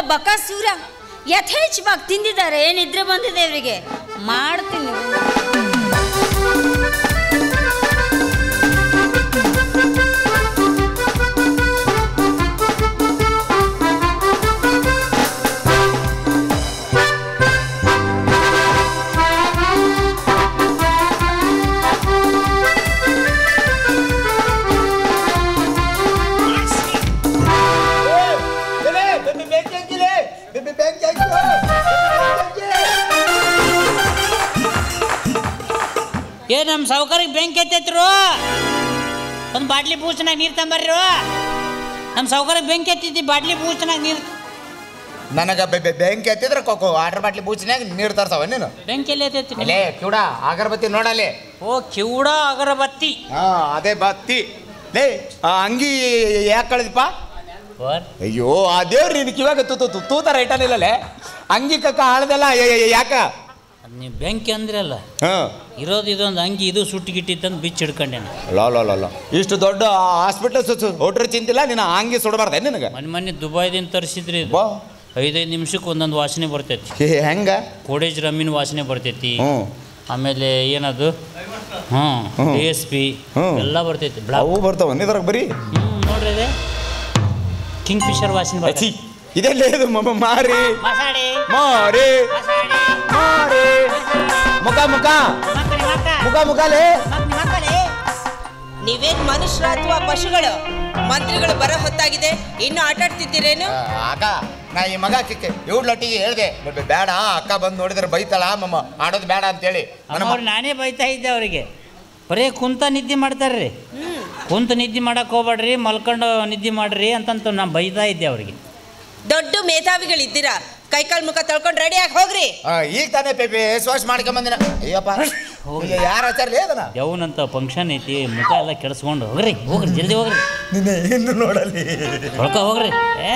ಬಕಾಸೂರ ಯಥೇಚ್ಛವಾಗಿ ತಿಂದಿದ್ದಾರೆ ನಿದ್ರೆ ಬಂದಿದೆ ಇವರಿಗೆ ಮಾಡ್ತೀನಿ ಏ ನಮ್ಮ ಸಾವುಕಾರಿಗೆ ಬೆಂಕಿ ಎತ್ತೈತ್ರು ಒಂದು ಬಾಟ್ಲಿ ಪೂಚನಾಗ ನೀರು ತಂಬರ್ರಿ ನಮ್ಮ ಸಾವುಕಾರಿಗೆ ಬೆಂಕಿ ಎತ್ತೈತಿ ಬಾಟ್ಲಿ ಪೂಚನಾಗ ನೀರು ನನಗ ಬೆ- ಬೆ- ಬೆಂಕಿ ಹತ್ತಿದ್ರೆ ಕೊಕ್ಕೋ ವಾಟರ್ ಬಾಟ್ಲಿ ಬೂಚಿನಾಗ ನೀರು ತರ್ಸವ ನೀನು ಬೆಂಕಿ ಎಲ್ಲಿ ಎತ್ತೈತಿ ಎಲೆ ಕಿವುಡ ಅಗರಬತ್ತಿ ನೋಡಲ್ಲಿ ಓ ಕಿವುಡ ಅಗರಬತ್ತಿ ಹಾ ಅದೇ ಬತ್ತಿ ಲೇ ಆ ಅಂಗಿ ಯಾಕೆ ಕಳೆದಪ್ಪ ವರ್ ಅಯ್ಯೋ ಆ ದೇವ್ರು ನಿನ್ ಕಿವಾಗ ತೂ ತೂ ತೂತ ರೈಟನಿಲ್ಲಲೇ ಅಂಗಿ ಕಕ್ಕ ಹಾಳದಲ್ಲ ಯಾಕ ಅದ್ ನೀವು ಬೆಂಕಿ ಅಂದ್ರಲ್ಲ ಹಾ ಇರೋದು ಇದೊಂದು ಅಂಗಿ ಇದು ಸುಟ್ಟಿಗಿಟ್ಟಿತ್ತಂದು ಬಿಚ್ಚಿ ಹಿಡ್ಕೊಂಡೇನೆ ಲೋ ಲೋ ಲೋ ಲೋ ಇಷ್ಟು ದೊಡ್ಡ ಹಾಸ್ಪಿಟಲ್ ಹೊಟ್ರೆ ಚಿಂತಿಲ್ಲ ನಿನ್ನ ಅಂಗಿ ಸುಡಬಾರ್ದೆ ನಿನಗೆ ಮೊನ್ನೆ ಮೊನ್ನೆ ದುಬೈದಿಂದ ತರಿಸಿದ್ರಿ ಇದು ಬಾ ಐದೈದು ನಿಮಿಷಕ್ಕೆ ಒಂದೊಂದು ವಾಸನೆ ಬರ್ತೈತಿ ಹೇ, ಹೆಂಗ ಕೋಡೇಜ್ ರಮ್ಮಿನ ವಾಸನೆ ಬರ್ತೈತಿ ಹ್ಞೂ ಆಮೇಲೆ ಏನದು ಹ್ಞೂ ಹ್ಮ್. ಡಿ ಎಸ್ ಪಿ ಹ್ಮ್. ಎಲ್ಲ ಬರ್ತೈತಿ ಬ್ಲಾಕ್ ಅವು ಬರ್ತಾವ ಇದ್ರಾಗ ಬರೀ ಹ್ಞೂ ನೋಡ್ರಿ ಇದೆ ಕಿಂಗ್ ಫಿಶರ್ ವಾಸನೆ ಛೀ, ಬರ್ತೈತಿ ಇದೆಲ್ಲ ಇದು ಮ- ಮಾರಿ ಮಸಾಡಿ ಮಾರಿ ಮಸಾಡಿ ಮಾರಿ ಮುಖ ಮುಖ ಮಕ್ಕಳಿ ಮಕ್ಕ ಮುಖ ಮುಖಲೇ ಮಕ್ಕಳಿ ಮಕ್ಕಳೇ ನೀವೇನ್ ಮನುಷ್ಯರ ಅಥವಾ ಪಶುಗಳು ಮಂತ್ರಿಗಳು ಬರೋ ಹೊತ್ತಾಗಿದೆ ಇನ್ನು ಆಟ ಆಡ್ತಿದ್ದೀರೇನು ಅಕ್ಕ ನಾ ಈ ಮಗ ಕಿಕ್ಕೆ ಇವ್ಳೊಟ್ಟಿಗೆ ಹೇಳ್ದೆ ಬ- ಬ- ಬೇಡ ಅಕ್ಕ ಬಂದು ನೋಡಿದ್ರೆ ಬೈತಾಳ ಮಮ್ಮ ಆಡೋದು ಬೇಡ ಅಂತೇಳಿ ನನ್ನ ಮ- ಅವ್ರು ನಾನೇ ಬೈತಾ ಇದ್ದೆ ಅವರಿಗೆ ಬರೀ ಕುಂತ ನಿದ್ದೆ ಮಾಡ್ತಾರ್ರಿ ಕುಂತ ನಿದ್ದೆ ಮಾಡಕ್ಕೆ ಹೋಗ್ಬೇಡ್ರಿ ಮಲ್ಕೊಂಡು ನಿದ್ದೆ ಮಾಡ್ರಿ ಅಂತಂತ ನಾನು ಬೈತಾ ಇದ್ದೆ ಅವರಿಗೆ ದೊಡ್ಡ ಮೇಧಾವಿಗಳಿದ್ದೀರಾ ಕೈಕಾಲ್ ಮುಖ ತೊಳ್ಕೊಂಡು ರೆಡಿಯಾಗಿ ಹೋಗ್ರಿ ಆ, ಈಗ ತಾನೇ ಪೇಪಿ ವಾಶ್ ಮಾಡ್ಕೊಂಬಂದಿನ ಅಯ್ಯಪ್ಪ ಯಾರು ಆಚಾರ್ಲಿ ಅದನ್ನ ದೇವನಂತ ಫಂಕ್ಷನ್ ಐತಿ ಮುಖ ಎಲ್ಲ ಕೆಡಿಸ್ಕೊಂಡು ಹೋಗ್ರಿ ಹೋಗ್ರಿ ಜಲ್ದಿ ಹೋಗ್ರಿ ನಿನ್ನೆ ಇನ್ನು ನೋಡಲಿ ತೊಳ್ಕ ಹೋಗ್ರಿ ಏ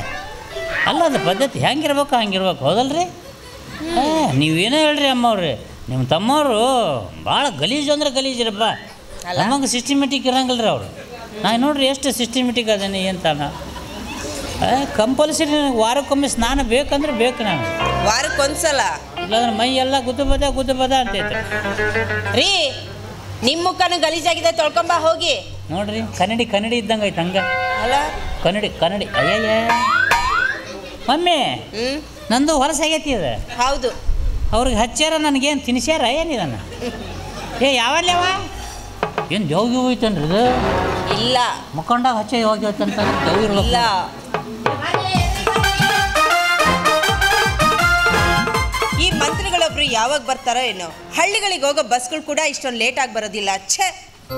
ಅಲ್ಲ ಅದು ಪದ್ಧತಿ ಹೆಂಗಿರ್ಬೇಕು ಹಂಗಿರ್ಬೇಕು ಹೌದಲ್ರಿ ಏ ನೀವೇನೋ ಹೇಳ್ರಿ ಅಮ್ಮವ್ರಿ ನಿಮ್ಮ ತಮ್ಮವರು ಭಾಳ ಗಲೀಜು ಅಂದ್ರೆ ಗಲೀಜಿರಪ್ಪ ಅಲ್ಲ? ನಮಗೆ ಸಿಸ್ಟಮೆಟಿಕ್ ಇರಂಗಿಲ್ಲ ರೀ ಅವರು ನಾನು ನೋಡ್ರಿ ಎಷ್ಟು ಸಿಸ್ಟಮೆಟಿಕ್ ಅದೇನೆ ಅಂತಾನ ಕಂಪಲ್ಸರಿ ನನಗೆ ವಾರಕ್ಕೊಮ್ಮೆ ಸ್ನಾನ ಬೇಕಂದ್ರೆ ಬೇಕು ನಾನು ವಾರಕ್ಕೊಂದ್ಸಲ ಇಲ್ಲಾಂದ್ರೆ ಮೈ ಎಲ್ಲ ಗುದ್ದು ಬದ ಗುದ್ದು ಬದ ಅಂತೈತೆ ರೀ ನಿಮ್ ಮುಖನೂ ಗಲೀಜಾಗಿದೆ ತೊಳ್ಕೊಂಬ ಹೋಗಿ ನೋಡ್ರಿ ಕನ್ನಡಿ ಕನ್ನಡಿ ಇದ್ದಂಗೆ ಐತೆ ಹಂಗೆ ಅಲ್ಲ ಕನ್ನಡಿ ಕನ್ನಡಿ ಅಯ್ಯಯ್ಯ ಮಮ್ಮಿ ಹ್ಮ್ ನಂದು ಹೊಲಸಾಗೈತಿ ಅದು ಹೌದು ಅವ್ರಿಗೆ ಹಚ್ಚಾರ ನನಗೇನು ತಿನ್ಸ್ಯಾರ ಏನಿದನ್ನ ಏ ಯಾವಲ್ಲೇವ ಏನು ದೇವ್ಗಿ ಹೋಯ್ತನ್ರಿ ಇದು ಇಲ್ಲ ಮುಖಂಡಾಗ ಹಚ್ಚ ಹೋಗಿ ಹೋಯ್ತಂತ ದೇವ್ ಇಲ್ಲ ಇರ್ಬೇಕು ಈ ಮಂತ್ರಿಗಳೊಬ್ರು ಯಾವಾಗ ಬರ್ತಾರೋ ಏನೋ ಹಳ್ಳಿಗಳಿಗೆ ಹೋಗೋ ಬಸ್ಗಳು ಕೂಡ ಇಷ್ಟೊಂದು ಲೇಟ್ ಆಗಿ ಬರೋದಿಲ್ಲ ಛೇ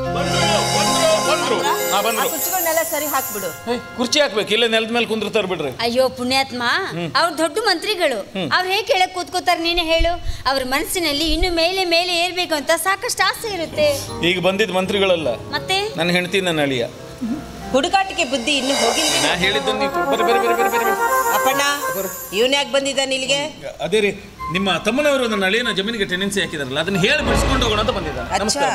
ಹಾ, ಬಂದ್ರು. ಆ ಕುರ್ಚಿಗಳನ್ನೆಲ್ಲ ಸರಿ ಹಾಕ್ಬಿಡು ಏಯ್, ಕುರ್ಚಿ ಹಾಕ್ಬೇಕು ಇಲ್ಲ ನೆಲದ ಮೇಲೆ ಕುಂದಿರ್ತಾರ ಬಿಡ್ರಿ ಅಯ್ಯೋ ಪುಣ್ಯಾತ್ಮ ಅವ್ರು ದೊಡ್ಡ ಮಂತ್ರಿಗಳು ಅವ್ರು ಹೇಗೆ ಕೇಳಕ್ ಕೂತ್ಕೋತಾರೆ ನೀನೇ ಹೇಳು ಅವ್ರ ಮನಸ್ಸಿನಲ್ಲಿ ಇನ್ನು ಮೇಲೆ ಮೇಲೆ ಏರ್ಬೇಕು ಅಂತ ಸಾಕಷ್ಟು ಆಸೆ ಇರುತ್ತೆ ಈಗ ಬಂದಿದ್ ಮಂತ್ರಿಗಳಲ್ಲ ಮತ್ತೆ ನನ್ನ ಹೆಂಡತಿ ನನ್ನ ಅಳಿಯ ಹುಡುಗಾಟಿಕೆ ಬುದ್ಧಿ ಇನ್ನು ಹೋಗಿಲ್ಲ ನಾ ಹೇಳಿದ್ದು ನೀವು ಬರ್ರಿ ಬರ್ರಿ ಬರ್ರಿ ಬರ್ರಿ ಬರ್ರಿ ಅಪ್ಪಣ್ಣ ಇವನ್ ಯಾಕೆ ಬಂದಿದ್ದಾನೆ ಇಲ್ಲಿಗೆ ಅದೇ ರೀ ನಿಮ್ಮ ತಮ್ಮನವರು ನನ್ನ ಅಳಿಯನ ಜಮೀನಿಗೆ ಟೆನೆನ್ಸಿ ಹಾಕಿದಾರಲ್ಲ ಅದನ್ನ ಹೇಳಿ ಬಿಡಿಸ್ಕೊಂಡು ಹೋಗೋಣ ಅಂತ ಬಂದಿದ್ದ ಅಚ್ಚಾ ನಮಸ್ಕಾರ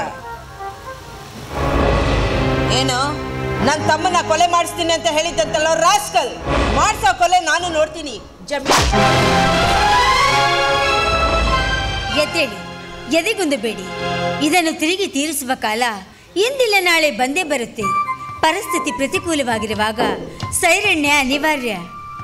ಏನು ನನ್ನ ತಮ್ಮನ ಕೊಲೆ ಮಾಡಿಸ್ತೀನಿ ಅಂತ ಹೇಳಿದ್ದಂತಲ್ಲ ರಾಸ್ಕಲ್ ಮಾಡ್ಸೋ ಕೊಲೆ ನಾನು ನೋಡ್ತೀನಿ ಜಮೀನ್ ಎದ್ದೇಳಿ ಎದೆಗುಂದಬೇಡಿ ಇದನ್ನು ತಿರುಗಿ ತೀರಿಸುವ ಕಾಲ ಇಂದಿಲ್ಲ ನಾಳೆ ಬಂದೇ ಬರುತ್ತೆ ಪರಿಸ್ಥಿತಿ ಪ್ರತಿಕೂಲವಾಗಿರುವಾಗ ಸೈರಣ್ಯ ಅನಿವಾರ್ಯ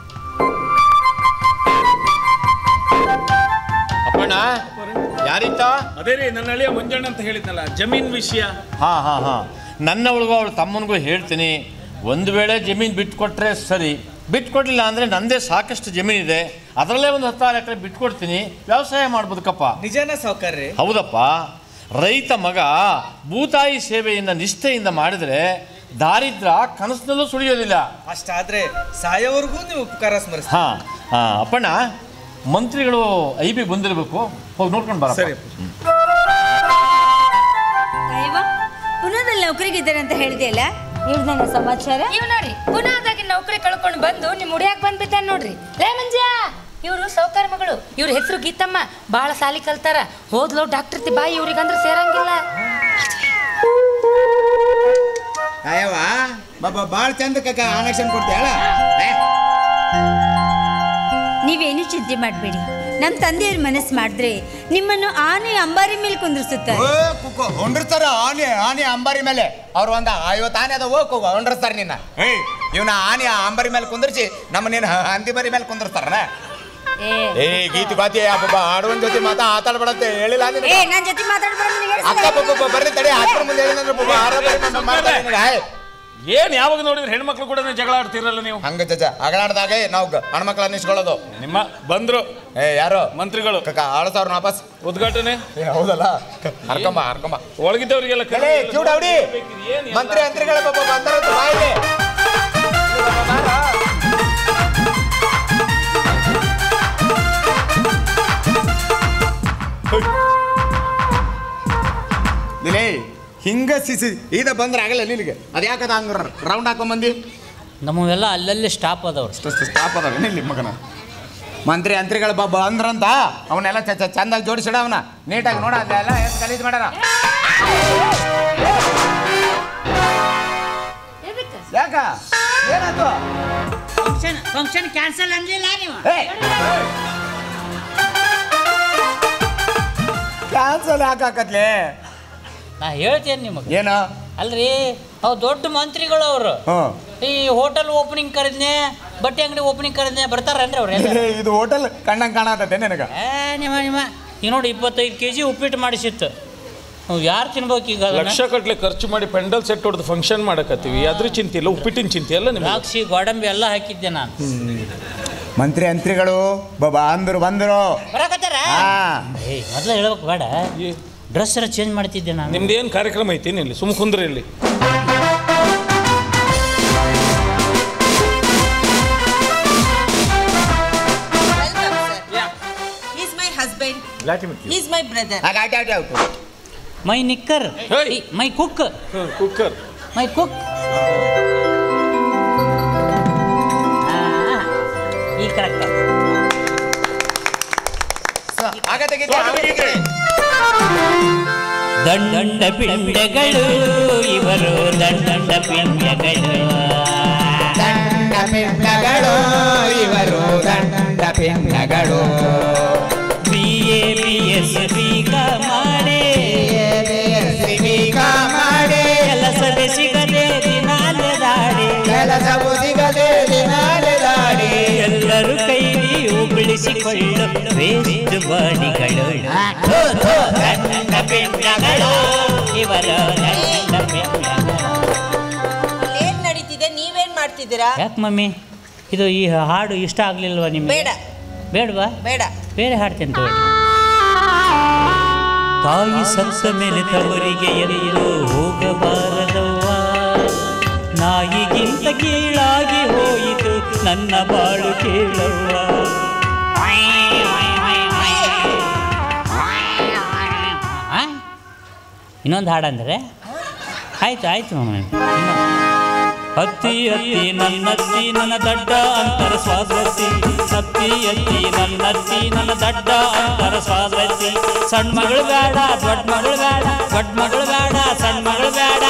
ಅಪ್ಪಣ್ಣ ಯಾರಿತ್ತ ಅದೇ ರೀ ನನ್ನ ಅಳಿಯ ಮಂಜಣ್ಣ ಅಂತ ಹೇಳಿದ್ನಲ್ಲ ಜಮೀನ್ ವಿಷಯ ಹಾಂ ಹಾಂ ಹಾಂ ನನ್ನವಳಿಗೂ ಅವಳ ತಮ್ಮನಿಗೂ ಹೇಳ್ತೀನಿ ಒಂದು ವೇಳೆ ಜಮೀನು ಬಿಟ್ಕೊಟ್ರೆ ಸರಿ ಬಿಟ್ಕೊಡ್ಲಿಲ್ಲ ಅಂದರೆ ನಂದೇ ಸಾಕಷ್ಟು ಜಮೀನಿದೆ ಅದರಲ್ಲೇ ಒಂದು ಹತ್ತಾರು ಎಕರೆ ಬಿಟ್ಕೊಡ್ತೀನಿ ವ್ಯವಸಾಯ ಮಾಡ್ಬೋದಕ್ಕಪ್ಪ ನಿಜಾನ ಸಾವುಕಾರ್ರಿ ಹೌದಪ್ಪ ರೈತ ಮಗ ಭೂತಾಯಿ ಸೇವೆಯಿಂದ ನಿಷ್ಠೆಯಿಂದ ಮಾಡಿದರೆ ದಾರಿದ್ರ ಕನಸಿನಲ್ಲೂ ಸುಳಿಯೋದಿಲ್ಲ ಅಷ್ಟಾದ್ರೆ ಸಾಯೋವರೆಗೂ ನೀವು ಉಪಕಾರ ಸ್ಮರಿಸ್ತೀರಿ ಹಾಂ ಹಾಂ ಅಪ್ಪಣ್ಣ ಮಂತ್ರಿಗಳು ಐ ಬಿ ಬಂದಿರಬೇಕು ಹೋಗಿ ನೋಡ್ಕೊಂಡು ಬರ ಸರಿ ಅಯ್ಯವ್ವ ಪುನಃದಲ್ಲಿ ನೌಕರಿಗಿದ್ದಾರೆ ಅಂತ ಹೇಳಿದೆಯಲ್ಲ ಇವ್ರನ್ನ ಸಮಾಚಾರ ಇವ್ ನೋಡ್ರಿ ಪುನಃ ಅದಾಗಿ ನೌಕರಿ ಕಳ್ಕೊಂಡು ಬಂದು ನಿಮ್ ಹುಡಿಯಾಕ್ ಬಂದ್ಬಿಟ್ಟಾನ ನೋಡ್ರಿ ಲೇ ಮಂಜ್ಯ ಇವರು ಸೌಕಾರ ಮಗಳು ಇವ್ರ ಹೆಸರು ಗೀತಮ್ಮ ಬಾಳ ಸಾಲಿ ಕಲ್ತಾರ ಹೋದ್ಲೋ ಡಾಕ್ಟರ್ ತಿ ಬಾಯಿ ಇವ್ರಿಗಂದ್ರ ಸೇರಂಗಿಲ್ಲ ಅಯ್ಯವ್ವ ಬಾಬಾ ಭಾಳ ಚಂದ ಕಕ್ಕ ಆನಕ್ಷನ್ ಕೊಡ್ತೀಯಲ್ಲ ನೀವೇನು ಚಿಂತೆ ಮಾಡಬೇಡಿ ನಮ್ಮ ತಂದೆಯವ್ರ ಮನಸ್ಸು ಮಾಡಿದ್ರೆ ನಿಮ್ಮನ್ನು ಆನೆ ಅಂಬಾರಿ ಮೇಲೆ ಕುಂದಿರ್ಸುತ್ತಾರೆ ಹೊಂಡಿರ್ತಾರ ಆನೆ ಆನೆ ಅಂಬಾರಿ ಮೇಲೆ ಅವ್ರು ಒಂದ ಐವತ್ತು ಆನೆ ಅದ ಹೋಗ್ ಹೋಗು ಹೊಂಡಿರ್ತಾರ ನಿನ್ನ ಏಯ್ ಇವನ ಆನೆ ಅಂಬಾರಿ ಮೇಲೆ ಕುಂದಿರ್ಸಿ ನಮ್ಮ ನೀನು ಹಂದಿ ಮರಿ ಮೇಲೆ ಕುಂದಿರ್ತಾರನ ಏ ಏ ಗೀತು ಗಾತಿ ಅಬ್ಬಬ್ಬ ಆಡುವನ್ ಜೊತೆ ಮಾತಾ ಆತಾಡ್ಬೇಡಂತೆ ಹೇಳಿಲ್ಲ ಏ ನಿನಗೆ ನನ್ನ ಜೊತೆ ಮಾತಾಡ್ಬಾರ್ದು ನಿನಗೆ ಅಕ್ಕ ಪಪ್ಪ ಬರ್ರಿ ತಡಿ ಅಕ್ಕನ ಮುಂದೆ ಹೇಳಿದ್ರೆ ಪಾಪ ಆರ ಬರೀ ಮಾಡ್- ಮಾಡ್ತಾರೆ ನಿನಗೆ. ಹಾಯ್. ಏನ್ ಯಾವಾಗ ನೋಡಿದ್ರೆ ಹೆಣ್ಮಕ್ಳು ಕೂಡ ಜಗಳ ಆಡ್ತಿರಲ್ಲ ನೀವು ಹಂಗ ಜಜ ಅಗಳಾಡ್ದಾಗೆ ನಾವು ಗ- ಹೆಣ್ಮಕ್ಳು ಅನ್ನಿಸ್ಕೊಳ್ಳೋದು ನಿಮ್ಮ ಬಂದ್ರು ಏ ಯಾರು ಮಂತ್ರಿಗಳು ಕಕ್ಕ ಆಳು ಸಾವಿರ ವಾಪಸ್ ಉದ್ಘಾಟನೆ ಏ ಹೌದಲ್ಲ ಹರ್ಕೊಂಬ ಹರ್ಕೊಂಬ ಒಳಗಿದ್ದವರಿಗೆಲ್ಲ ಎಲೆ ಕ್ಯೂಟ್ ಅವಡಿ ಮಂತ್ರಿ ಮಂತ್ರಿಗಳ ಪಾಪ ಬಂದರಂತ ಬಾಯಿಗೆ ದಿಲೇ ಹಿಂಗ ಸಿಸಿ ಇದ ಬಂದ್ರೆ ಆಗಲ್ಲ ನಿನಗೆ ಅದ್ಯಾಕದ ಹಂಗ ರೌಂಡ್ ಹಾಕೊಂಡ್ ಬಂದಿ ನಮ್ಮವೆಲ್ಲ ಅಲ್ಲಲ್ಲಿ ಸ್ಟಾಪ್ ಅದಾವ್ರು ಸ್ಟಾಪ್ ಅದಾವ ನಿಲ್ಲಿ ಮಗನ ಮಂತ್ರಿ ಅಂತ್ರಿಗಳ ಬಬ್ಬ ಅಂದ್ರಂತ ಅವನ್ನೆಲ್ಲ ಚ ಚ- ಚಂದಾಗಿ ಜೋಡಿಸಿಡ ಅವನ ನೀಟಾಗಿ ನೋಡ ಅಲ್ಲೆಲ್ಲ ಎಷ್ಟು ಗಲೀಜ್ ಮಾಡ್ಯಾರ ಯಾಕ ಏನಾಯ್ತು ಫಂಕ್ಷನ್ ಫಂಕ್ಷನ್ ಕ್ಯಾನ್ಸಲ್ ಅನ್ಲಿಲ್ಲ ನೀವು ಕ್ಯಾನ್ಸಲ್ ಯಾಕಾಕತ್ಲೆ ನಾ ಹೇಳ್ತೇನೆ ನಿಮಗೆ ಏನು ಅಲ್ರಿ ಅವು ದೊಡ್ಡ ಮಂತ್ರಿಗಳು ಅವರು ಹ್ಞೂ ಈ ಹೋಟೆಲ್ ಓಪನಿಂಗ್ ಕರೆದ್ನೆ ಬಟ್ಟೆ ಅಂಗಡಿ ಓಪನಿಂಗ್ ಕರೆದ್ನೆ ಬರ್ತಾರನ್ರಿ ಅವ್ರು ಎಲ್ಲ ಇದು ಹೋಟೆಲ್ ಕಣ್ಣಂಗೆ ಕಾಣತೈತೆ ನಿನಗೆ ಏ ನಿಮ್ಮ ನಿಮ್ಮ ಈಗ ನೋಡಿ ಇಪ್ಪತ್ತೈದು ಕೆ ಜಿ ಉಪ್ಪಿಟ್ಟು ಮಾಡಿಸಿತ್ತು ನಾವು ಯಾರು ತಿನ್ಬೇಕು ಈಗ ಅದನ್ನ? ಲಕ್ಷ ಗಟ್ಲೆ ಖರ್ಚು ಮಾಡಿ ಪೆಂಡಲ್ ಸೆಟ್ ಹೊಡೆದು ಫಂಕ್ಷನ್ ಮಾಡಕತ್ತೀವಿ ಅದ್ರ ಚಿಂತೆ ಇಲ್ಲ ಉಪ್ಪಿಟ್ಟಿನ ಚಿಂತೆ ಅಲ್ಲ ನಿಮ್ಗೆ ದ್ರಾಕ್ಷಿ ಗೋಡಂಬಿ ಎಲ್ಲ ಹಾಕಿದ್ದೆ ನಾನು ಮಂತ್ರಿ ಅಂತ್ರಿಗಳು ಬಾಬಾ ಅಂದ್ರು ಬಂದರು ಬರಕತ್ತಾರ ಹಾ ಏ ಮೊದಲು ಹೇಳ್ಬೇಕು ಬೇಡ ಡ್ರೆಸ್ ಎಲ್ಲ ಚೇಂಜ್ ಮಾಡ್ತಿದ್ದೆ ನಾನು ನಿಮ್ದು ಏನು ಕಾರ್ಯಕ್ರಮ ಐತಿ ಇಲ್ಲಿ ಸುಮ್ ಕುಂದ್ರಿ ಇಲ್ಲಿ welcome sir is my husband is my brother ಆಗ ಆಯ್ತು ಆಯ್ತು ಆಯ್ತು ಮೈ ನಿಕ್ಕರ್ ಹೇಯ್. My cook cooker my cook ಈ ಕರೆಕ್ಟ್ ಆಗತ್ತೆ ಗೀತೆ, ಆಗತ್ತೆ ಗೀತೆ. ದಂಡ ಪಿಂಡಗಳು ಇವರು ದಂಡ ಪಿಂಡಗಳು ದಂಡ ಪಿಂಡಗಳು ಇವರು ದಂಡ ಪಿಂಡಗಳು ಬಿ ಎ ಬಿ ಎಸ್ ಬೀಗ ಮಾಡಿ ಸಿಗ ಮಾಡಿ ಕೆಲಸ ಸಿಗದೆ ದಿನಾಲೆದಾಡಿ ಕೆಲಸವು ಸಿಗದೆ ದಿನಾಲೆದಾಡಿ ಎಲ್ಲರೂ ಕೈ ನೀವು ಬಿಡಿಸಿಕೊಳ್ಳು ವೇಸ್ಟ್ ಬಾಡಿಗಳು ದಂಡ ಪಿಂಡಗಳು ಇವರು ದಂಡ ಪಿಂಡಗಳು ಏನ್ ನಡೀತಿದೆ ನೀವೇನ್ ಮಾಡ್ತಿದ್ದೀರಾ ಯಾಕೆ ಮಮ್ಮಿ ಇದು ಈ ಹಾಡು ಇಷ್ಟ ಆಗ್ಲಿಲ್ವಾ ನಿಮ್ಗೆ ಬೇಡ ಬೇಡವಾ ಬೇಡ ಬೇರೆ ಹಾಡ್ತೇನೆ ತಗೊಳ್ಳಿ ತಾಯಿ ಸತ್ತ ಮೇಲೆ ತವರಿಗೆ ಎಂದು ಹೋಗಬಾರದವ್ವ ನಾಯಿಗಿಂತ ಕೀಳಾಗಿ ಹೋಯಿತು ನನ್ನ ಬಾಳು ಕೇಳವ್ವ ಆ? ಇನ್ನೊಂದು ಹಾಡಂದ್ರೆ ಆಯ್ತು ಆಯ್ತು ಮಮ್ಮಿ ಇನ್ನೊಂದು. ಹತ್ತಿ ಹತ್ತಿ ನನ್ನತ್ತಿ ನನ್ನ ದಡ್ಡ ಅಂತರ ಸ್ವಾದ್ರತಿ ಹತ್ತಿ ಹತ್ತಿ ನನ್ನತ್ತಿ ನನ್ನ ದಡ್ಡ ಅಂತರ ಸ್ವಾದ್ರತಿ ಸಣ್ಣ ಮಗಳು ಬೇಡ ದೊಡ್ಡ ಮಗಳು ಬೇಡ ದೊಡ್ಡ ಮಗಳು ಬೇಡ ಸಣ್ಣ ಮಗಳು ಬೇಡ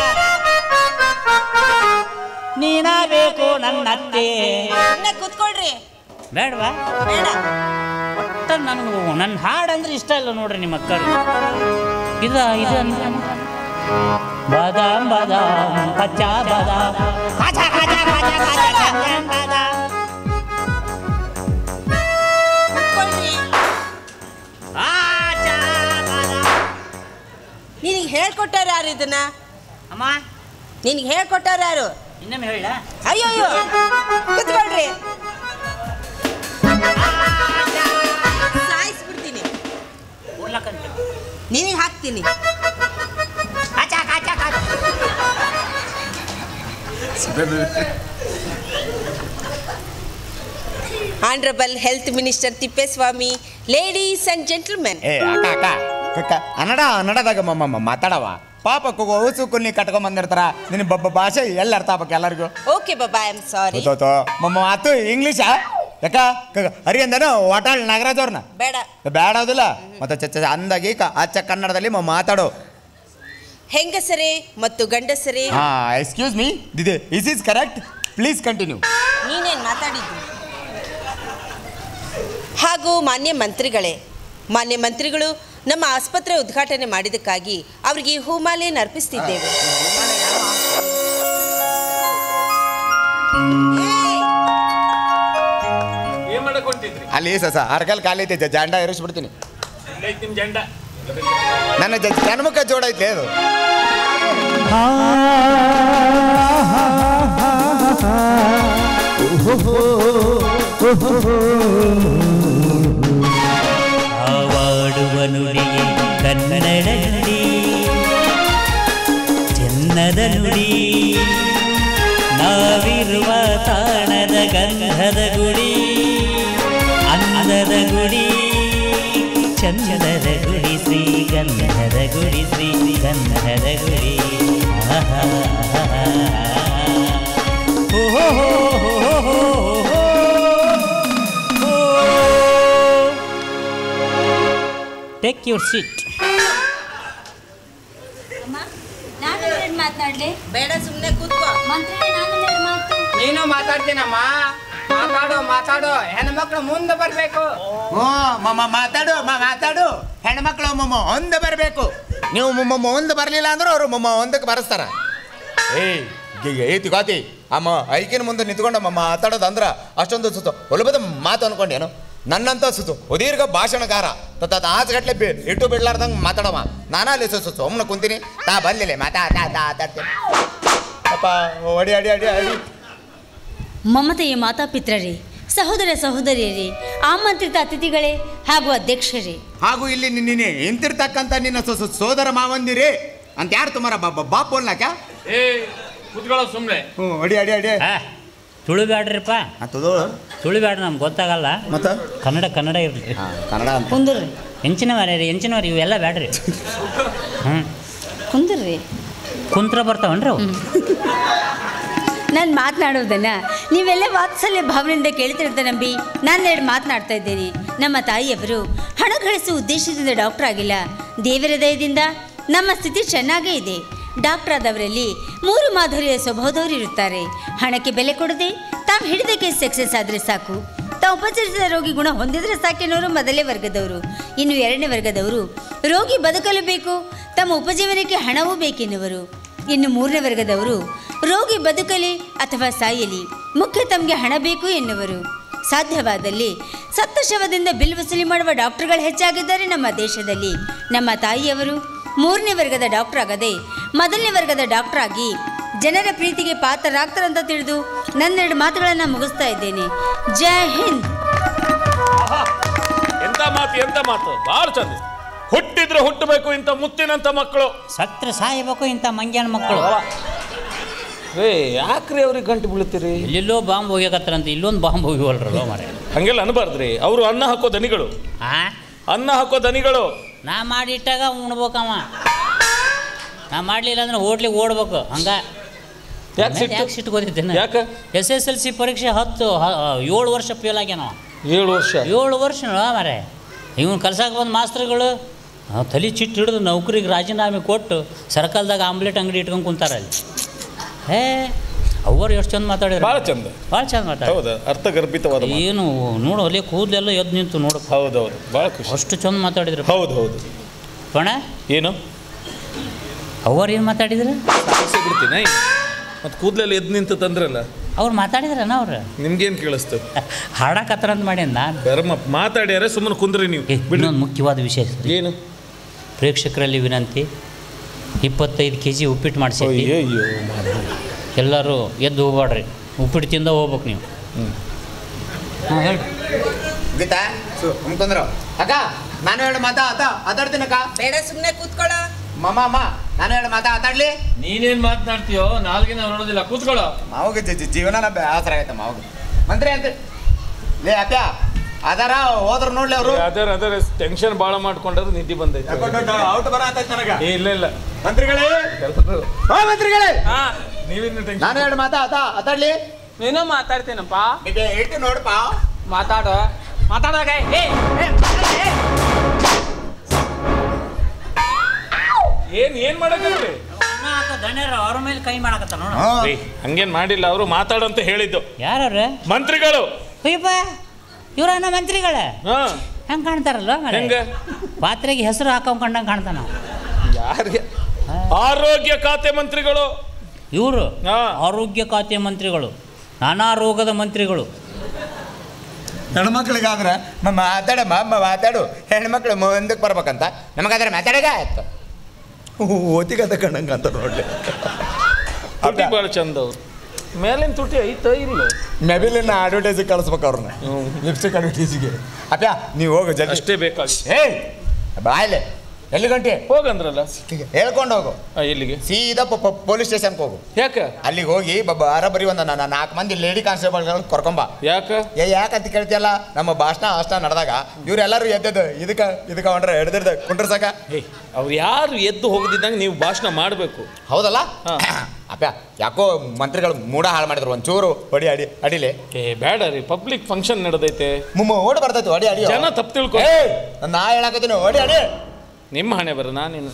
ನೀನಾಗಬೇಕು ನನ್ನ ಅತ್ತೆ ಇನ್ನ ಕೂತ್ಕೊಳ್ರಿ ಬೇಡವಾ ಬೇಡ ಒಟ್ಟ ನನಗೆ ನನ್ನ ಹಾಡು ಅಂದ್ರೆ ಇಷ್ಟ ಇಲ್ಲ ನೋಡ್ರಿ ನಿಮ್ಮ ಅಕ್ಕರು ಇದು ಇದು ಅಂದ್ರೆ ಬಾದಾಮ್ ಬಾದಾಮ್ ಕಚ್ಚಾ ಬಾದಾಮ್ ಕಾಚಾ ಕಾಚಾ ಕಾಚಾ ಕಾಚಾ ಕಾಚಾ ಬಾದಾಮ್ ಕೂತ್ಕೊಳ್ರಿ ಕಾಚಾ ಬಾದಾಮ್ ನಿನಗೆ ಹೇಳ್ಕೊಟ್ಟಾರ ಯಾರು ಇದನ್ನ ಅಮ್ಮ ನಿನಗೆ ಹೇಳ್ಕೊಟ್ಟಾರ ಯಾರು ಇನ್ನೊಮ್ಮೆ ಹೇಳ ಅಯ್ಯೋ ಅಯ್ಯೋ ಕೂತ್ಕೊಳ್ರಿ ಸಾಯಿಸ್ಬಿಡ್ತೀನಿ ಉರ್ಲಕ್ಕಂತ ನಿನಗೆ ಹಾಕ್ತೀನಿ ಕಾಚಾ ಕಾಚಾ ಕಾಚಾ honourable health minister Thippeswamy ladies and gentlemen ಏ ಅಕ್ಕ ಅಕ್ಕ ಕಕ್ಕ ಅನ್ನಡ ಅನ್ನಡದಾಗ ಮಮ್ಮ ಮಾತಾಡವ ಪಾಪ ಕೂಸು ಕುನ್ನಿ ಕಟ್ಕೊಂಡ್ ಬಂದಿರ್ತಾರ ನಿನ್ನ ಬಬ್ಬ ಭಾಷೆ ಎಲ್ಲ ಅರ್ಥ ಆಗ್ಬೇಕು ಎಲ್ಲರಿಗೂ ಓಕೆ ಬಾಬಾ ಐ ಆಮ್ ಸಾರಿ ಗೊತ್ತಾಯ್ತು ಮಮ್ಮ ಆತು ಇಂಗ್ಲೀಷಾ ಯಾಕ ಕ- ಹರಿ ಅಂದನು ವಾಟಾಳ್ ನಾಗರಾಜ್ ಅವ್ರನ್ನ ಬೇಡ ಬೇಡ ಹೌದಿಲ್ಲ ಮತ್ತೆ ಚ ಚ- ಅಂದಾಗಿ ಕ ಅಚ್ಚ ಕನ್ನಡದಲ್ಲಿ ಮ ಮಾತಾಡು ಹೆಂಗಸರೇ ಮತ್ತು ಗಂಡಸರೇ ಹಾ ಎಕ್ಸ್ಕ್ಯೂಸ್ ಮೀ ದಿದೆ is is correct please continue ನೀನೇನ್ ಮಾತಾಡಿದ್ದು ಹಾಗೂ ಮಾನ್ಯ ಮಂತ್ರಿಗಳೇ ಮಾನ್ಯ ಮಂತ್ರಿಗಳು ನಮ್ಮ ಆಸ್ಪತ್ರೆ ಉದ್ಘಾಟನೆ ಮಾಡಿದ್ದಕ್ಕಾಗಿ ಅವರಿಗೆ ಹೂಮಾಲೆಯನ್ನು ಅರ್ಪಿಸ್ತಿದ್ದೇವೆ ಏನ್ ಮಾಡಕ್ ಹೊಂಟಿದ್ರಿ ಅಲ್ಲಿ ಸಸ ಅರ್ಗಲ್ ಖಾಲಿ ಐತೆ ಜ- ಜಾಂಡ ಇರಿಸ್ಬಿಡ್ತೀನಿ ಎಲ್ಲೈತ್ ನಿಮ್ ಜಂಡ ನನ್ನ ಜ- ಜನ್ಮಕ್ಕ ಜೋಡ ಐತೆ ಅದು ಆವಾಡುವ ನುಡಿಯೇ ಕನ್ನಡ ನುಡಿ ಚೆನ್ನದ ನುಡಿ ನಾವಿರುವ ತಾಣದ ಗಂಧದ ಗುಡಿ ಅಂದದ ಗುಡಿ ಚಂದದ ಗುಡಿ ಶ್ರೀಗಂಧದ ಗುಡಿ ಶ್ರೀಗಂಧದ ಗುಡಿ ಆಹಾ. ಓ ಹೋ ಹೋ ಹೋ ಹೋ ಹೋ ಹೋ. ಟೇಕ್ ಯುವರ್ ಸೀಟ್ ಅಮ್ಮ ನಾನು ಎರಡು ಮಾತಾಡ್ಲಿ ಬೇಡ ಸುಮ್ಮನೆ ಕೂತ್ಕೋ ಮಂತ್ರಿ ನಾನು ಎರಡು ಮಾತು ನೀನು ಮಾತಾಡ್ತೀನಮ್ಮ ಮಾತಾಡು ಮಾತಾಡು ಹೆಣ್ಮಕ್ಳು ಮುಂದೆ ಬರ್ಬೇಕು ಹ್ಞೂ ಮಮ್ಮ ಮಾತಾಡು ಮ ಮಾತಾಡು ಹೆಣ್ಮಕ್ಳು ಮಮ್ಮ ಒಂದ್ ಬರಬೇಕು ನೀವು ಮಮ್ಮ ಒಂದ್ ಬರಲಿಲ್ಲ ಅಂದ್ರೆ ಅವರು ಮಮ್ಮ ಒಂದಕ್ಕೆ ಬರೆಸ್ತಾರ ಏಯ್ ಗಿ- ಐತಿ ಗಾತಿ ಅಮ್ಮ ಐಕಿನ ಮುಂದೆ ನಿಂತ್ಕೊಂಡು ಮಮ್ಮ ಮಾತಾಡೋದು ಅಂದ್ರ ಅಷ್ಟೊಂದು ಸುತ್ತು ಹೊಲಬದ ಮಾತು ಅನ್ಕೊಂಡೇನು ನನ್ನಂತ ಸುತ್ತು ಉದೀರ್ಘ ಭಾಷಣಕಾರ ತತ್ತ ಆಚಗಟ್ಲೆ ಬಿ ಇಟ್ಟು ಬಿಡ್ಲಾರ್ದಂಗೆ ಮಾತಾಡಮ್ಮ ನಾನಾ ಅಲ್ಲಿ ಸುತ್ತು ಸುಮ್ಮನೆ ಕುಂತೀನಿ ತಾ ಬಂದಿಲ್ಲ ಮಾತಾ ತಾ ತಾ ಮಾತಾಡ್ತೀನಿ ಅಪ್ಪ ಅಡಿ ಅಡಿ ಅಡಿ ಅಡಿ ಮಮತೆಯ ಮಾತಾಪಿತ್ರರೇ ಸಹೋದರ ಸಹೋದರಿಯರೇ ಆಮಂತ್ರಿತ ಅತಿಥಿಗಳೇ ಹಾಗೂ ಅಧ್ಯಕ್ಷರೇ ಹಾಗೂ ಇಲ್ಲಿ ನಿನ್ನೆ ಇಂತಿರ್ತಕ್ಕಂಥ ನಿನ್ನ ಸೊ- ಸೊ- ಸೋದರ ಮಾವಂದಿರಿ ಅಂತ ಯಾರು ತುಮಾರ ಬಾ ಬಾ- ಬಾಪ್ ಬೋಲ್ನಾಕ ಏ ಕೂತ್ಕೊಳ್ಳೋ ಸುಮ್ಮನೆ ಹ್ಞೂ ಅಡಿ ಅಡಿ ಅಡಿ ಆ, ತುಳುಬ್ಯಾಡ್ರಿಪ್ಪ ಅಂತದು ತುಳುಬ್ಯಾಡ ನಮ್ಗೆ ಗೊತ್ತಾಗಲ್ಲ ಮತ್ತ ಕನ್ನಡ ಕನ್ನಡ ಇರಲಿ ಹಾಂ ಕನ್ನಡ ಅಂತ ಕುಂದ್ರಿ ಹೆಂಚಿನ ಮರ ರೀ ಹೆಂಚಿನ ಮರ ಇವೆಲ್ಲ ಬ್ಯಾಡ್ರಿ ಹ್ಞೂ ಕುಂದ್ರಿ ಕುಂತ್ರ ಬರ್ತಾವನ್ರಿ ಅವು ನಾನು ಮಾತನಾಡೋದನ್ನ ನೀವೆಲ್ಲ ವಾತ್ಸಲ್ಯ ಭಾವನೆಯಿಂದ ಕೇಳ್ತಿರ್ತ ನಂಬಿ ನಾನು ಎರಡು ಮಾತನಾಡ್ತಾ ಇದ್ದೇನೆ ನಮ್ಮ ತಾಯಿಯವರು ಹಣ ಗಳಿಸುವ ಉದ್ದೇಶದಿಂದ ಡಾಕ್ಟರ್ ಆಗಿಲ್ಲ ದೇವರ ದಯದಿಂದ ನಮ್ಮ ಸ್ಥಿತಿ ಚೆನ್ನಾಗೇ ಇದೆ ಡಾಕ್ಟರ್ ಆದವರಲ್ಲಿ ಮೂರು ಮಾಧುರ್ಯ ಸ್ವಭಾವದವರು ಇರುತ್ತಾರೆ ಹಣಕ್ಕೆ ಬೆಲೆ ಕೊಡದೆ ತಾವು ಹಿಡಿದಕ್ಕೆ ಸಕ್ಸಸ್ ಆದರೆ ಸಾಕು ತಾವು ಉಪಚರಿಸಿದ ರೋಗಿ ಗುಣ ಹೊಂದಿದ್ರೆ ಸಾಕೆನ್ನೋರು ಮೊದಲೇ ವರ್ಗದವರು ಇನ್ನು ಎರಡನೇ ವರ್ಗದವರು ರೋಗಿ ಬದುಕಲು ಬೇಕು ತಮ್ಮ ಉಪಜೀವನಕ್ಕೆ ಹಣವೂ ಬೇಕೆನ್ನುವರು ಇನ್ನು ಮೂರನೇ ವರ್ಗದವರು ರೋಗಿ ಬದುಕಲಿ ಅಥವಾ ಸಾಯಲಿ ಮುಖ್ಯ ತಮಗೆ ಹಣ ಬೇಕು ಎನ್ನುವರು ಸಾಧ್ಯವಾದಲ್ಲಿ ಸತ್ತ ಶವದಿಂದ ಬಿಲ್ ವಸೂಲಿ ಮಾಡುವ ಡಾಕ್ಟರ್ಗಳು ಹೆಚ್ಚಾಗಿದ್ದಾರೆ ನಮ್ಮ ದೇಶದಲ್ಲಿ ನಮ್ಮ ತಾಯಿಯವರು ಮೂರನೇ ವರ್ಗದ ಡಾಕ್ಟರ್ ಆಗದೆ ಮೊದಲನೇ ವರ್ಗದ ಡಾಕ್ಟರ್ ಆಗಿ ಜನರ ಪ್ರೀತಿಗೆ ಪಾತ್ರರಾಗ್ತಾರಂತ ತಿಳಿದು ನನ್ನೆರಡು ಮಾತುಗಳನ್ನು ಮುಗಿಸ್ತಾ ಇದ್ದೇನೆ ಜೈ ಹಿಂದ್ ಎಂತ ಮಾತು ಎಂತ ಮಾತು ಭಾಳ ಚಂದ ಹುಟ್ಟಿದ್ರೆ ಹುಟ್ಟಬೇಕು ಇಂಥ ಮುತ್ತಿನಂತ ಮಕ್ಕಳು ಸತ್ರ ಸಾಯಬೇಕು ಇಂಥ ಮಂಗ್ಯಾನ ಮಕ್ಕಳು ರೇ ಯಾಕ್ರಿ ಅವ್ರಿಗೆ ಗಂಟು ಬೀಳ್ತೀರಿ ಎಲ್ಲೆಲ್ಲೋ ಬಾಂಬ್ ಹೋಗ್ಯಾಕತ್ತಾರಂತ ಇಲ್ಲೊಂದು ಬಾಂಬ್ ಹೋಗಿವಲ್ರಲ್ಲ ಮಾರೆ ಹಂಗೆಲ್ಲ ಅನ್ಬಾರ್ದ್ರಿ ಅವರು ಅನ್ನ ಹಾಕೋ ದನಿಗಳು ಆ ಅನ್ನ ಹಾಕೋ ದನಿಗಳು ನಾ ಮಾಡಿಟ್ಟಾಗ ಉಣ್ಬೇಕವ ನಾ ಮಾಡಲಿಲ್ಲ ಅಂದ್ರೆ ಹೋಟ್ಲಿಗೆ ಓಡ್ಬೇಕು ಹಂಗ ಯಾಕೆ ಸಿಟ್ಟು ಯಾಕೆ ಸಿಟ್ಟು ಗೊತ್ತಿದ್ದೇನೆ ಯಾಕೆ ಎಸ್ ಎಸ್ ಎಲ್ ಸಿ ಪರೀಕ್ಷೆ ಹತ್ತು ಹ- ಏಳು ವರ್ಷ ಫೇಲ್ ಆಗ್ಯಾನವ ಏಳು ವರ್ಷ ಏಳು ವರ್ಷ ಮಾರೆ ಇವನು ಕಲ್ಸಕ್ಕೆ ಬಂದ ಮಾಸ್ತ್ರುಗಳು ಆ, ತಲೆ ಚಿಟ್ಟು ಹಿಡಿದು ನೌಕರಿಗೆ ರಾಜೀನಾಮೆ ಕೊಟ್ಟು ಸರ್ಕಲ್ದಾಗ ಆಮ್ಲೆಟ್ ಅಂಗಡಿ ಇಟ್ಕೊಂಡು ಕುಂತಾರ ಅಲ್ಲಿ ಹೇ ಅವ್ರು ಎಷ್ಟು ಚಂದ ಮಾತಾಡಿದ್ರು ಭಾಳ ಚಂದ ಭಾಳ ಚಂದ ಮಾತಾಡ ಹೌದಾ ಅರ್ಥಗರ್ಭಿತವಾದ ಮಾತು. ಏನು ನೋಡು ಅಲ್ಲಿ ಕೂದಲೆಲ್ಲ ಎದ್ದು ನಿಂತು ನೋಡು ಹೌದೌದು ಭಾಳ ಖುಷಿ ಅಷ್ಟು ಚಂದ ಮಾತಾಡಿದ್ರು ಹೌದು ಹೌದು ಪಣ ಏನು ಅವ್ರು ಏನು ಮಾತಾಡಿದ್ರು ಸಾಯಿಸಿ ಬಿಡ್ತೀನಿ ಮತ್ತು ಕೂದಲೆಲ್ಲ ಎದ್ದು ನಿಂತು ತಂದ್ರಲ್ಲ ಅವ್ರು ಮಾತಾಡಿದ್ರನ ಅವ್ರು ನಿಮ್ಗೇನು ಕೇಳಿಸ್ತು ಹಾಡಕತ್ತಾರ ಅಂತ ಮಾಡ್ಯಾನ ನಾನು ಧರ್ಮ ಮಾತಾಡ್ಯಾರ ಸುಮ್ಮನೆ ಕುಂದ್ರಿ ನೀವು ಏ, ಬಿಡ್ರಿ ಇನ್ನೊಂದು ಮುಖ್ಯವಾದ ವಿಷಯ ಏನು ಪ್ರೇಕ್ಷಕರಲ್ಲಿ ವಿನಂತಿ ಇಪ್ಪತ್ತೈದು ಕೆ ಜಿ ಉಪ್ಪಿಟ್ಟು ಮಾಡಿಸಿದ್ವಿ ಅಯ್ಯೋ ಎಲ್ಲರೂ ಎದ್ದು ಹೋಗ್ಬೇಡ್ರಿ ಉಪ್ಪಿಟ್ಟು ತಿಂದ ಹೋಗ್ಬೇಕು ನೀವು ಹಾಂ ಹೇಳಿ ಗೀತಾ ಸು ಕುಂದ್ರ ಅಕ್ಕ ನಾನು ಹೇಳು ಮಾತಾ ಆತ ಮಾತಾಡ್ತೀನಕ್ಕ ಬೇಡ ಸುಮ್ಮನೆ ಕೂತ್ಕೊಳ್ಳೋ ಮಮ್ಮ ಅಮ್ಮ ನಾನು ಹೇಳು ಮಾತಾ ಮಾತಾಡ್ಲಿ ನೀನೇನ್ ಮಾತನಾಡ್ತೀಯೋ ನಾಲ್ಗಿನ ನೋಡೋದಿಲ್ಲ ಕೂತ್ಕೊಳ್ಳೋ ಮಾವಗ ಜೀವನನ ಬೇಸರ ಆಗೈತೆ ಮಾವಗ ಮಂತ್ರಿ ಅಂತ ಲೇ ಅಪ್ಪ ಅದಾರ ಹೋದ್ರ ನೋಡ್ಲಿ ಅವರು ಅದರ ಅದರ ಟೆನ್ಷನ್ ಭಾಳ ಮಾಡ್ಕೊಂಡ್ರೆ ನಿದ್ದೆ ಬಂದೈತೆ ಔಟ್ ಬರ ನನಗ ಏ, ಇಲ್ಲ ಇಲ್ಲ ಮಂತ್ರಿಗಳೇ ಹಾ ಮಂತ್ರಿಗಳೇ ಹಾ ನೀವೇನು ಟೆನ್ಷನ್ ನಾನು ಹೇಳು ಮಾತಾ ಆತ ಮಾತಾಡ್ಲಿ ನೀನು ಮಾತಾಡ್ತೀನಪ್ಪ ನಿಮಗೆ ಇಟ್ಟು ನೋಡಪ್ಪ ಮಾತಾಡು ಮಾತಾಡಾಗ ಏ ಏ, ಏ. ಏನ್ ಏನ್ ಮಾಡಕತ್ರಿ ಧನ್ಯರ ಅವ್ರ ಮೇಲೆ ಕೈ ಮಾಡಕತ್ತ ನೋಡ ಏ, ಹಂಗೇನ್ ಮಾಡಿಲ್ಲ ಅವರು ಮಾತಾಡಂತ ಹೇಳಿದ್ದು ಯಾರವ್ರ ಮಂತ್ರಿಗಳು ಅಯ್ಯಪ್ಪ ಇವ್ರ ನಮ್ಮ ಮಂತ್ರಿಗಳ ಹಾ ಹೆಂಗೆ ಕಾಣ್ತಾರಲ್ವ ಮರೆ? ಹೆಂಗ? ಪಾತ್ರೆಗೆ ಹೆಸರು ಹಾಕೊಂಡ್ ಕಂಡಂಗೆ ಕಾಣ್ತಾನ ಯಾರಿಗೆ ಆರೋಗ್ಯ ಖಾತೆ ಮಂತ್ರಿಗಳು ಇವರು ಹಾ. ಆರೋಗ್ಯ ಖಾತೆ ಮಂತ್ರಿಗಳು ನಾನಾ ರೋಗದ ಮಂತ್ರಿಗಳು ಹೆಣ್ಮಕ್ಳಿಗಾದ್ರೆ ಮ- ಮಾತಾಡಮ್ಮ ಮ- ಮಾತಾಡು ಹೆಣ್ಮಕ್ಳು ಮುಂದಕ್ಕೆ ಬರ್ಬೇಕಂತ ನಮಗಾದ್ರೆ ಮಾತಾಡಗ ಆಯ್ತು ಓತಿಗದ ಕಣ್ಣಂಗ ಅಂತ ನೋಡ್ಲಿ ತುಟಿ ಭಾಳ ಚಂದ ಅವ್ರು ಮೇಲಿನ ತುಟಿ ಐತ ಇಲ್ಲ ಮೆಬಿಲಿನ ಅಡ್ವರ್ಟೈಸಿಗೆ ಕಳಿಸ್ಬೇಕು ಅವ್ರನ್ನ ಲಿಪ್ಸ್ಟಿಕ್ ಅಡ್ವರ್ಟೈಸಿಗೆ ಅಪ್ಪ ನೀವು ಹೋಗು ಜಲ್ದಿ ಅಷ್ಟೇ ಬೇಕಾಗಿ ಏಯ್ ಬಾಯ್ಲೆ ಎಲ್ಲಿ ಗಂಟೆ ಹೋಗಂದ್ರಲ್ಲ ಹೇಳ್ಕೊಂಡು ಹೋಗು ಆ, ಎಲ್ಲಿಗೆ ಸೀದಾ ಪೊಲೀಸ್ ಸ್ಟೇಷನ್ಗೆ ಹೋಗು ಯಾಕ ಅಲ್ಲಿಗೆ ಹೋಗಿ ಬರ ಬರೀ ಒಂದು ನಾ- ನಾಲ್ಕು ಮಂದಿ ಲೇಡಿ ಕಾನ್ಸ್ಟೇಬಲ್ಗಳು ಕರ್ಕೊಂಬ ಯಾಕ ಏ ಯಾಕಂತ ಕೇಳ್ತಿಯಲ್ಲ ನಮ್ಮ ಭಾಷಣ ಅಷ್ಟ ನಡೆದಾಗ ಇವರೆಲ್ಲರೂ ಎದ್ದದ್ದು ಇದಕ್ಕೆ ಇದಕ್ಕೆ ಹೊಂಡ್ರೆ ಹಿಡ್ದಿರ್ದ ಕುಂಡ್ರಸಾಕ ಹೇ ಅವ್ರು ಯಾರು ಎದ್ದು ಹೋಗದಿದ್ದಂಗೆ ನೀವು ಭಾಷಣ ಮಾಡಬೇಕು ಹೌದಲ್ಲ ಹಾ. ಅಪ್ಪ ಯಾಕೋ ಮಂತ್ರಿಗಳು ಮೂಡ ಹಾಳು ಮಾಡಿದ್ರು ಒಂಚೂರು ಹೊಡಿ ಅಡಿ ಅಡಿಲೆ ಏ ಬೇಡ ರೀ ಪಬ್ಲಿಕ್ ಫಂಕ್ಷನ್ ನಡೆದೈತೆ ಮುಮ್ಮ ಓಡ್ ಬರ್ತೈತಿ ಹೊಡಿ ಅಡಿ ಜನ ತಪ್ಪು ತಿಳ್ಕೊ ಏಯ್, ನಾ ಹೇಳಕತ್ತೀನಿ ಹೊಡಿ ಅಡಿ ನಿಮ್ಮ ಹಣೆ ಬರ ನಾನೇನು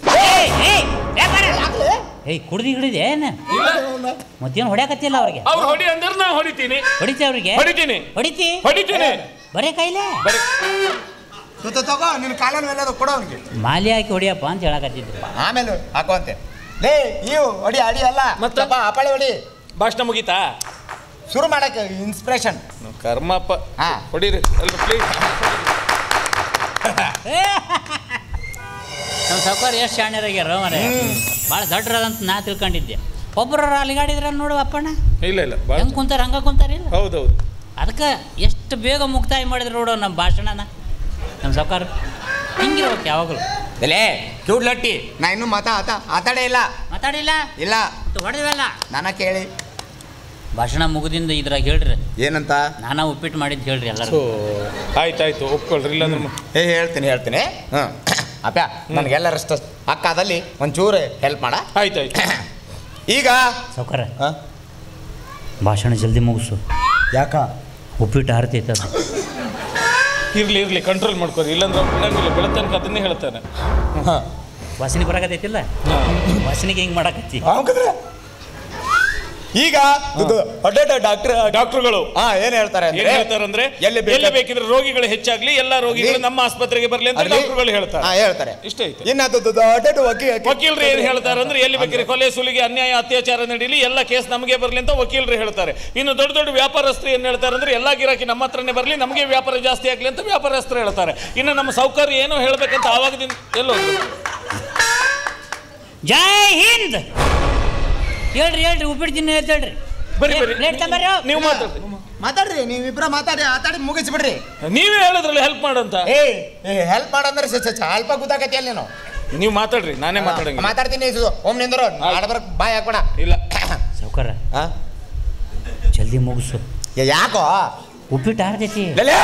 ಏಯ್ ಕುಡ್ದು ಹಿಡಿದೆ ಏನು ಮತ್ತೇನು ಹೊಡ್ಯಾಕತ್ತಿಲ್ಲ ಅವ್ರಿಗೆ ಅವ್ರು ಹೊಡಿ ಅಂದ್ರೆ ನಾ ಹೊಡಿತೀನಿ ಹೊಡಿತಿ ಅವ್ರಿಗೆ ಹೊಡಿತೀನಿ ಹೊಡಿತಿ ಹೊಡಿತೀನಿ ಬರೇ ಕೈಲೇ ಬರೀ ತು- ತು- ತಗೋ ನಿನ್ನ ಕಾಲನ ಮೇಲೆ ಅದು ಕೊಡೋ ಅವ್ನಿಗೆ ಮಾಲಿ ಹಾಕಿ ಹೊಡಿಯಪ್ಪ ಅಂತ ಹೇಳಕತ್ತಿದ್ರು ಆಮೇಲೆ ಹಾಕುವಂತೆ ಲೇ ಇವು ಹೊಡಿ ಅಡಿ ಅಲ್ಲ ಮತ್ತೆ? ಮತ್ತೆ ಅಪಾಳಿ ಹೊಡಿ ಭಾಷಣ ಮುಗೀತಾ ಶುರು ಮಾಡಕ್ಕೆ ಇನ್ಸ್ಪಿರೇಷನ್ ಕರ್ಮಪ್ಪ ಹಾ. ಹೊಡೀರಿ ಅಲ್ಲ ಪ್ಲೀಸ್ ನಮ್ಮ ಸೌಕರ್ ಎಷ್ಟು ಶಾಣ್ಯರಾಗ್ಯಾರ ಮರೆ ಭಾಳ ದೊಡ್ಡರದಂತ ನಾ ತಿಳ್ಕೊಂಡಿದ್ದೆ ಒಬ್ಬರು ಅಲಿಗಾಡಿದ್ರ ನೋಡು ಅಪ್ಪಣ್ಣ ಇಲ್ಲ ಇಲ್ಲ ಭಾಳ ಹೆಂಗೆ ಕುಂತಾರ ಹಂಗೆ ಕುಂತಾರಿಲ್ಲ ಹೌದೌದು ಅದಕ್ಕೆ ಎಷ್ಟು ಬೇಗ ಮುಕ್ತಾಯ ಮಾಡಿದ್ರು ನೋಡು ನಮ್ಮ ಭಾಷಣನ ನಮ್ಮ ಸೌಕಾರ ಹಿಂಗಿರ್ಬೇಕು ಯಾವಾಗಲೂ ಎಲೆ ಕ್ಯೂಟ್ ಲಟ್ಟಿ ನಾ ಇನ್ನೂ ಮಾತ ಆತ ಆತಾಡೇ ಇಲ್ಲ ಮಾತಾಡಿಲ್ಲ ಇಲ್ಲ ಹೊಡೆದಿವಲ್ಲ ನಾನ ಕೇಳಿ ಭಾಷಣ ಮುಗಿದಿಂದ ಇದ್ರಾಗ ಹೇಳ್ರಿ ಏನಂತ ನಾನಾ ಉಪ್ಪಿಟ್ಟು ಮಾಡಿದ್ದು ಹೇಳ್ರಿ ಸೊ ಎಲ್ಲರೂ ಆಯ್ತಾಯ್ತು ಒಪ್ಕೊಳ್ರಿ ಇಲ್ಲ ಅಂದ್ರೆ ಏ ಹೇಳ್ತೀನಿ ಹೇಳ್ತೀನಿ ಹ್ಞೂ ಅಪ್ಪ ನನಗೆಲ್ಲರಷ್ಟು ಅಕ್ಕಾದಲ್ಲಿ ಒಂಚೂರು ಹೆಲ್ಪ್ ಮಾಡ ಆಯ್ತಾಯ್ತು ಈಗ ಸೌಕರ ಹಾಂ ಭಾಷಣ ಜಲ್ದಿ ಮುಗಿಸು ಯಾಕ ಉಪ್ಪಿಟ್ಟು ಹಾರ್ತೈತೆ ಅದು ಇರ್ಲಿ ಇರ್ಲಿ ಕಂಟ್ರೋಲ್ ಮಾಡ್ಕೊರಿ ಇಲ್ಲಾಂದ್ರೆ ಅವ್ರು ಬಿಡಂಗಿಲ್ಲ ಬೆಳತನಕ ಅದನ್ನೇ ಹೇಳ್ತಾನೆ ಹಾಂ ವಾಸನೆ ಬರಕತ್ತೈತಿಲ್ಲ ವಾಸನೆಗೆ ಹಿಂಗೆ ಮಾಡಕತ್ತಿ ಈಗ ಡಾಕ್ಟರ್ ಡಾಕ್ಟರ್ಗಳು ಹಾ ಏನ್ ಹೇಳ್ತಾರೆ ಏನ್ ಅಂದ್ರೆ ಹೇಳ್ತಾರಂದ್ರೆ ಎಲ್ಲಿ ಎಲ್ಲಿ ಬೇಕಾ- ಬೇಕಿದ್ರೆ ರೋಗಿಗಳು ಹೆಚ್ಚಾಗ್ಲಿ ಎಲ್ಲಾ ರೋಗಿಗಳು ಅಲ್ಲಿ- ನಮ್ಮ ಆಸ್ಪತ್ರೆಗೆ ಬರ್ಲಿ ಅಂತ ಅಲ್ಲಿ- ಡಾಕ್ಟರ್ಗಳು ಹೇಳ್ತಾರೆ ಹಾ ಹೇಳ್ತಾರೆ ಇಷ್ಟ ಐತೆ ಇನ್ನ ಅದು ದೊಡ್ಡ ದೊಡ್ಡ ವಕೀಲ ವಕೀಲರು ಏನ್ ಹೇಳ್ತಾರೆ ಅಂದ್ರೆ ಎಲ್ಲಿ ಬೇಕಿದ್ರೆ ಕೊಲೆ ಸುಲಿಗೆ ಅನ್ಯಾಯ ಅತ್ಯಾಚಾರ ನಡೀಲಿ ಎಲ್ಲ ಕೇಸ್ ನಮಗೆ ಬರ್ಲಿ ಅಂತ ವಕೀಲರು ಹೇಳ್ತಾರೆ ಇನ್ನು ದೊಡ್ಡ ದೊಡ್ಡ ವ್ಯಾಪಾರಸ್ಥರು ಏನ್ ಹೇಳ್ತಾರೆ ಅಂದ್ರೆ ಎಲ್ಲಾ ಗಿರಾಕಿ ನಮ್ಮ ಹತ್ರನೇ ಬರ್ಲಿ ನಮಗೆ ವ್ಯಾಪಾರ ಜಾಸ್ತಿ ಆಗ್ಲಿ ಅಂತ ವ್ಯಾಪಾರಸ್ಥರು ಹೇಳ್ತಾರೆ ಇನ್ನು ನಮ್ಮ ಸೌಕರ್ಯ ಏನೋ ಹೇಳ್ಬೇಕಂತ ಆವಾಗದಿಂದ ಎಲ್ಲೋ ಜೈ ಹಿಂದ್ ಹೇಳ್ರಿ ಹೇಳ್ರಿ ಉಪ್ಪಿಟ್ಟು ತಿನ್ನ ಹೇಳ್ರಿ ಬರ್ರಿ ಬರ್ರಿ ಪ್ಲೇಟ್ ತಗೊಂಬರ್ರಿ ನೀವು ಮಾತಾಡ್ರಿ ಮಾತಾಡ್ರಿ ನೀವಿಬ್ರ ಮಾತಾಡಿ ಮಾತಾಡಿ ಮುಗಿಸ್ಬಿಡ್ರಿ ನೀವೇ ಹೇಳಿದ್ರಲ್ಲ ಹೆಲ್ಪ್ ಮಾಡಂತ ಏ ಹೆಲ್ಪ್ ಮಾಡಂದ್ರೆ ಸ್ವಲ್ಪ ಗೊತ್ತಾಗತಿ ಅಲ್ಲಿ ನೀನು ನೀವು ಮಾತಾಡ್ರಿ ನಾನೇ ಮಾತಾಡಂಗಿಲ್ಲ ಮಾತಾಡ್ತೀನಿ ಇದು ಓಮ್ ನಿಂದ್ರು ಆಡಬರ್ ಬಾಯ್ ಹಾಕ್ಬೇಡ ಇಲ್ಲ ಸೌಕರ ಆ? ಜಲ್ದಿ ಮುಗಿಸು ಏ, ಯಾಕೋ ಉಪ್ಪಿಟ್ಟು ಹಾರ್ತೈತಿ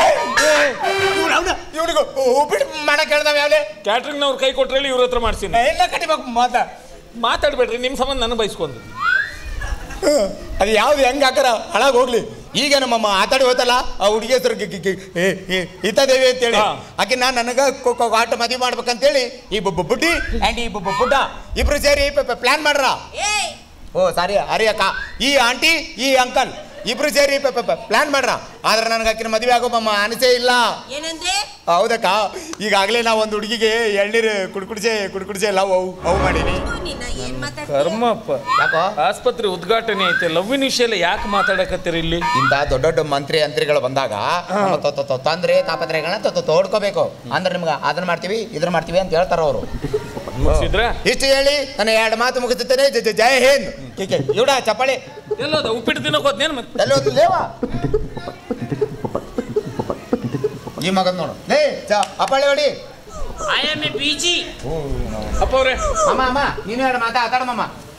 ಇವ್ನಿಗೆ ಉಪ್ಪಿಟ್ಟು ಮಾಡಕ್ ಹೇಳ್ದಾವ ಯಾವ್ಲೆ ಕ್ಯಾಟ್ರಿಂಗ್ನವ್ರು ಕೈ ಕೊಟ್ರೆ ಇವ್ರ ಹತ್ರ ಮಾಡ್ತೀನಿ ಎಲ್ಲ ಕಟ್ಟಿಬೇಕು ಮಾತಾ ಮಾತಾಡ್ಬೇಡ್ರಿ ನಿಮ್ಮ ಸಂಬಂಧ ನನಗೆ ಬಯಸ್ಕೊಂಡು ಅದು ಯಾವ್ದು ಹೆಂಗ್ ಹಾಕಾರ ಹಳಾಗ್ ಹೋಗ್ಲಿ ಈಗ ನಮ್ಮ ಮಾತಾಡಿ ಹೋಯ್ತಲ್ಲ ಆ ಹುಡುಗಿ ಹೆಸರು ಹಿತಾದೇವಿ ಅಂತೇಳಿ ಹಾ. ಆಕೆ ನಾನು ನನಗ ಆಟ ಮದುವೆ ಮಾಡ್ಬೇಕಂತೇಳಿ ಈ ಬುಬ್ಬ ಬುಡ್ಡಿ ಆ್ಯಂಡ್ ಈ ಬುಬ್ಬ ಬುಡ್ಡ ಇಬ್ರು ಸೇರಿ ಪ್ಲಾನ್ ಮಾಡ್ರ ಓ ಸಾರಿ ಹರಿ ಅಕ್ಕ ಈ ಆಂಟಿ ಈ ಅಂಕಲ್ ಇಬ್ರು ಸೇರಿ ಪ್ಲಾನ್ ಮಾಡ್ರ ಆದ್ರೆ ನನಗೆ ಆಕಿನ ಮದುವೆ ಆಗೋ ಮಮ್ಮ ಅನಿಸೇ ಇಲ್ಲ ಏನಂದ್ರೆ ಹೌದಕ್ಕ ಈಗಾಗಲೇ ನಾವು ಒಂದು ಹುಡುಗಿಗೆ ಎಳ್ನೀರು ಕುಡ್ಕುಡ್ಸೆ ಕುಡ್ಕುಡ್ಸೆ ಲವ್ ಅವು ಅವು ಮಾಡೀನಿ ನಿನ್ನ ಏನ್ ಮಾತಾಡ್ತೀಯ ಕರ್ಮಪ್ಪ ಯಾಕೋ ಆಸ್ಪತ್ರೆ ಉದ್ಘಾಟನೆ ಐತೆ ಲವ್ವಿನ ವಿಷಯ ಎಲ್ಲ ಯಾಕೆ ಮಾತಾಡಕತ್ತೀರಿ ಇಲ್ಲಿ ಇಂಥ ದೊಡ್ಡ ದೊಡ್ಡ ಮಂತ್ರಿ ಅಂತ್ರಿಗಳು ಬಂದಾಗ ನಮ್ಮ ತೊ- ತೊ- ತೊ- ತೊಂದ್ರೆ ತಾಪತ್ರೆಗಳನ್ನ ತೊ- ತೊ- ತೋಡ್ಕೋಬೇಕು ಅಂದ್ರೆ ನಿಮ್ಗೆ ಅದನ್ನ ಮಾಡ್ತೀವಿ ಇದನ್ನ ಮಾಡ್ತೀವಿ ಅಂತ ಹೇಳ್ತಾರ ಅವರು ಮುಗಿಸಿದ್ರ ಇಷ್ಟು ಹೇಳಿ ನನ್ನ ಎರಡು ಮಾತು ಮುಗಿಸುತ್ತೇನೆ ಜ- ಜ- ಜೈ ಹಿಂದ್ ಕಿಕೆ ಇವ್ಡ ಚಪ್ಪಾಳಿ ಎಲ್ಲೋದ ಉಪ್ಪಿಟ್ಟು ತಿನ್ನೋಕ್ ಹೋದ್ನೇನು ಮತ್ತೆ ಎಲ್ಲಿ ಹೋದ್ಲು ಲೇವ ಈ ಮಗನ್ ನೋಡು ಲೇ ಚ ಅಪ್ಪಾಳಿ ಹೊಡಿ I M A B G ಅಪ್ಪ ಅವ್ರೆ ಅಮ್ಮ ಅಮ್ಮ ನೀನು ಎರಡು ಮಾತಾ ಆತಾಡಮ್ಮ